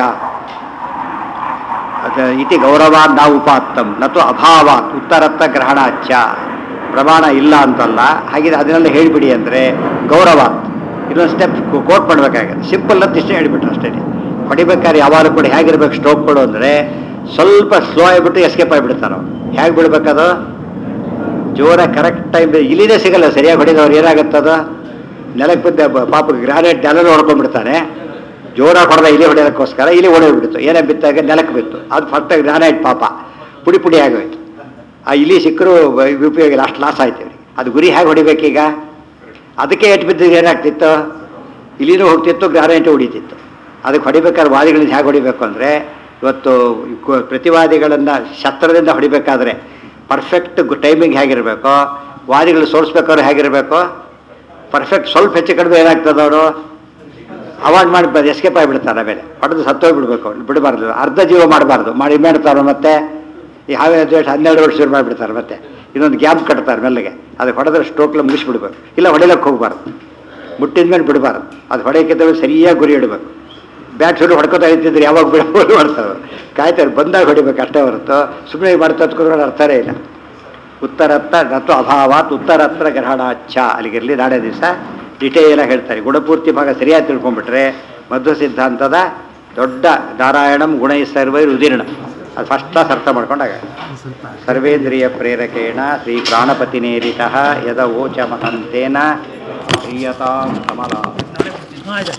ಅದ ಇತಿ ಗೌರವ ನಾ ಉಪಾತ್ತಂ ನತು ಅಭಾವ ಉತ್ತರತ್ತ ಗ್ರಹಣ ಅಚ್ಚ ಪ್ರಮಾಣ ಇಲ್ಲ ಅಂತಲ್ಲ ಹಾಗೆ ಅದನ್ನೆಲ್ಲ ಹೇಳಿಬಿಡಿ ಅಂದರೆ ಗೌರವ ಇನ್ನೊಂದು ಸ್ಟೆಪ್ ಕೋಟ್ ಮಾಡಬೇಕಾಗುತ್ತೆ ಸಿಂಪಲ್ ಅಂತ ಇಷ್ಟೇ ಹೇಳಿಬಿಟ್ರು ಅಷ್ಟೇ ಹೊಡಿಬೇಕಾದ್ರೆ ಯಾವಾಗಲೂ ಕೂಡ ಹೇಗಿರ್ಬೇಕು ಸ್ಟೋಕ್ ಕೊಡು ಅಂದರೆ ಸ್ವಲ್ಪ ಸ್ಲೋ ಆಗಿಬಿಟ್ಟು ಎಸ್ಕೇಪ್ ಆಗಿಬಿಡ್ತಾರೆ ಅವ್ರು ಹೇಗೆ ಬಿಡ್ಬೇಕದು ಜೋರ ಕರೆಕ್ಟ್ ಟೈಮ್ ಇಲ್ಲಿನೇ ಸಿಗಲ್ಲ ಸರಿಯಾಗಿ ಹೊಡಿದವ್ರು ಏನಾಗುತ್ತದ ನೆಲಕ್ಕೆ ಬಿದ್ದ ಬ- ಪಾಪ ಗ್ರಾನೈಟ್ ನೆಲ ಹೊಡ್ಕೊಂಡ್ಬಿಡ್ತಾನೆ ಜೋರಾಗಿ ಹೊಡೆದ ಇಲ್ಲಿ ಹೊಡೆಯೋದಕ್ಕೋಸ್ಕರ ಇಲ್ಲಿ ಹೊಡೆದ್ಬಿಡ್ತು ಏನೇ ಬಿತ್ತಾಗ ನೆಲಕ್ಕೆ ಬಿತ್ತು ಅದು ಫಸ್ಟ್ ಗ್ರಾನೈಟ್ ಪಾಪ ಪುಡಿ ಪುಡಿ ಆಗೋಯ್ತು ಆ ಇಲಿ ಸಿಕ್ಕರೂ ಉಪಯೋಗ ಇಲ್ಲ ಅಷ್ಟು ಲಾಸ್ ಆಯ್ತು ಇವ್ರಿಗೆ ಅದು ಗುರಿ ಹೇಗೆ ಹೊಡಿಬೇಕೀಗ ಅದಕ್ಕೆ ಎಟ್ಟು ಬಿದ್ದಿದ್ದು ಏನಾಗ್ತಿತ್ತು ಇಲ್ಲಿನೂ ಹೋಗ್ತಿತ್ತು ಗ್ರಾನೈಟ್ ಹೊಡಿತಿತ್ತು ಅದಕ್ಕೆ ಹೊಡಿಬೇಕಾದ್ರೆ ವಾದಿಗಳಿಂದ ಹೇಗೆ ಹೊಡಿಬೇಕು ಅಂದರೆ ಇವತ್ತು ಕು- ಪ್ರತಿವಾದಿಗಳನ್ನು ಶಸ್ತ್ರದಿಂದ ಹೊಡಿಬೇಕಾದ್ರೆ ಪರ್ಫೆಕ್ಟ್ ಟೈಮಿಂಗ್ ಹೇಗಿರಬೇಕೋ ವಾದಿಗಳು ಸೋಲಿಸ್ಬೇಕಾದ್ರೆ ಹೇಗಿರಬೇಕು ಪರ್ಫೆಕ್ಟ್ ಸ್ವಲ್ಪ ಹೆಚ್ಚು ಕಡಿಮೆ ಏನಾಗ್ತದೆ ಅವರು ಅವಾಯ್ಡ್ ಮಾಡಿ ಎಸ್ಕೇಪ್ ಆಗಿಬಿಡ್ತಾರೆ ಆಮೇಲೆ ಹೊಡೆದು ಸತ್ತೋಗ್ಬಿಡ್ಬೇಕು ಅವ್ರು ಬಿಡಬಾರ್ದು ಅರ್ಧ ಜೀವ ಮಾಡಬಾರ್ದು ಮಾಡಿ ಮಾಡ್ತಾರೆ ಮತ್ತೆ ಈ ಹಾವಿನ ದ್ವೇಷ ಹನ್ನೆರಡು ವರ್ಷ ಶುರು ಮಾಡಿಬಿಡ್ತಾರೆ ಮತ್ತೆ ಇನ್ನೊಂದು ಗ್ಯಾಪ್ ಕಟ್ತಾರೆ ಮೆಲ್ಲಗೆ ಅದಕ್ಕೆ ಹೊಡೆದ್ರೆ ಸ್ಟ್ರೋಕ್ಲ ಮುಗಿಸ್ಬಿಡ್ಬೇಕು ಇಲ್ಲ ಹೊಡಿಲಕ್ಕೆ ಹೋಗ್ಬಾರ್ದು ಮುಟ್ಟಿದ ಮೇಲೆ ಬಿಡಬಾರ್ದು ಅದು ಹೊಡೆಯಕ್ಕಿದ್ದರೆ ಸರಿಯಾಗಿ ಗುರಿ ಇಡಬೇಕು ಬ್ಯಾಟ್ ಸುಡು ಹೊಡ್ಕೊತಾ ಇರ್ತಿದ್ರೆ ಯಾವಾಗ ಬಿಡಬಹುದು ಮಾಡ್ತಾರೆ ಕಾಯ್ತಾರೆ ಬಂದಾಗ ಹೊಡಿಬೇಕು ಅಷ್ಟೇ ಹೊರತು ಸುಮ್ಮನೆ ಮಾಡ್ತಾ ಹತ್ಕೊಂಡು ಅರ್ಥನೇ ಇಲ್ಲ ಉತ್ತರತ್ತ ನತು ಅಭಾವಾತ್ ಉತ್ತರತ್ರ ಗ್ರಹಣಾಚ್ಛ ಅಲ್ಲಿಗಿರಲಿ ನಾಳೆ ದಿವಸ ಡಿಟೇಲ್ ಹೇಳ್ತಾರೆ ಗುಣಪೂರ್ತಿ ಭಾಗ ಸರಿಯಾಗಿ ತಿಳ್ಕೊಂಡ್ಬಿಟ್ರೆ ಮಧ್ವ ಸಿದ್ಧಾಂತದ ದೊಡ್ಡ ನಾರಾಯಣಂ ಗುಣೈ ಸರ್ವೈರ್ ಉದೀರ್ಣ ಅದು ಫಸ್ಟ್ ಕ್ಲಾಸ್ ಅರ್ಥ ಮಾಡ್ಕೊಂಡಾಗ ಸರ್ವೇಂದ್ರಿಯ ಪ್ರೇರಕೇಣ ಶ್ರೀ ಪ್ರಾಣಪತಿನೇರಿತ ಯದ ಓಚ ಮಹಂತೇನ ಕ್ರಿಯತಾಂ ಕಮಲ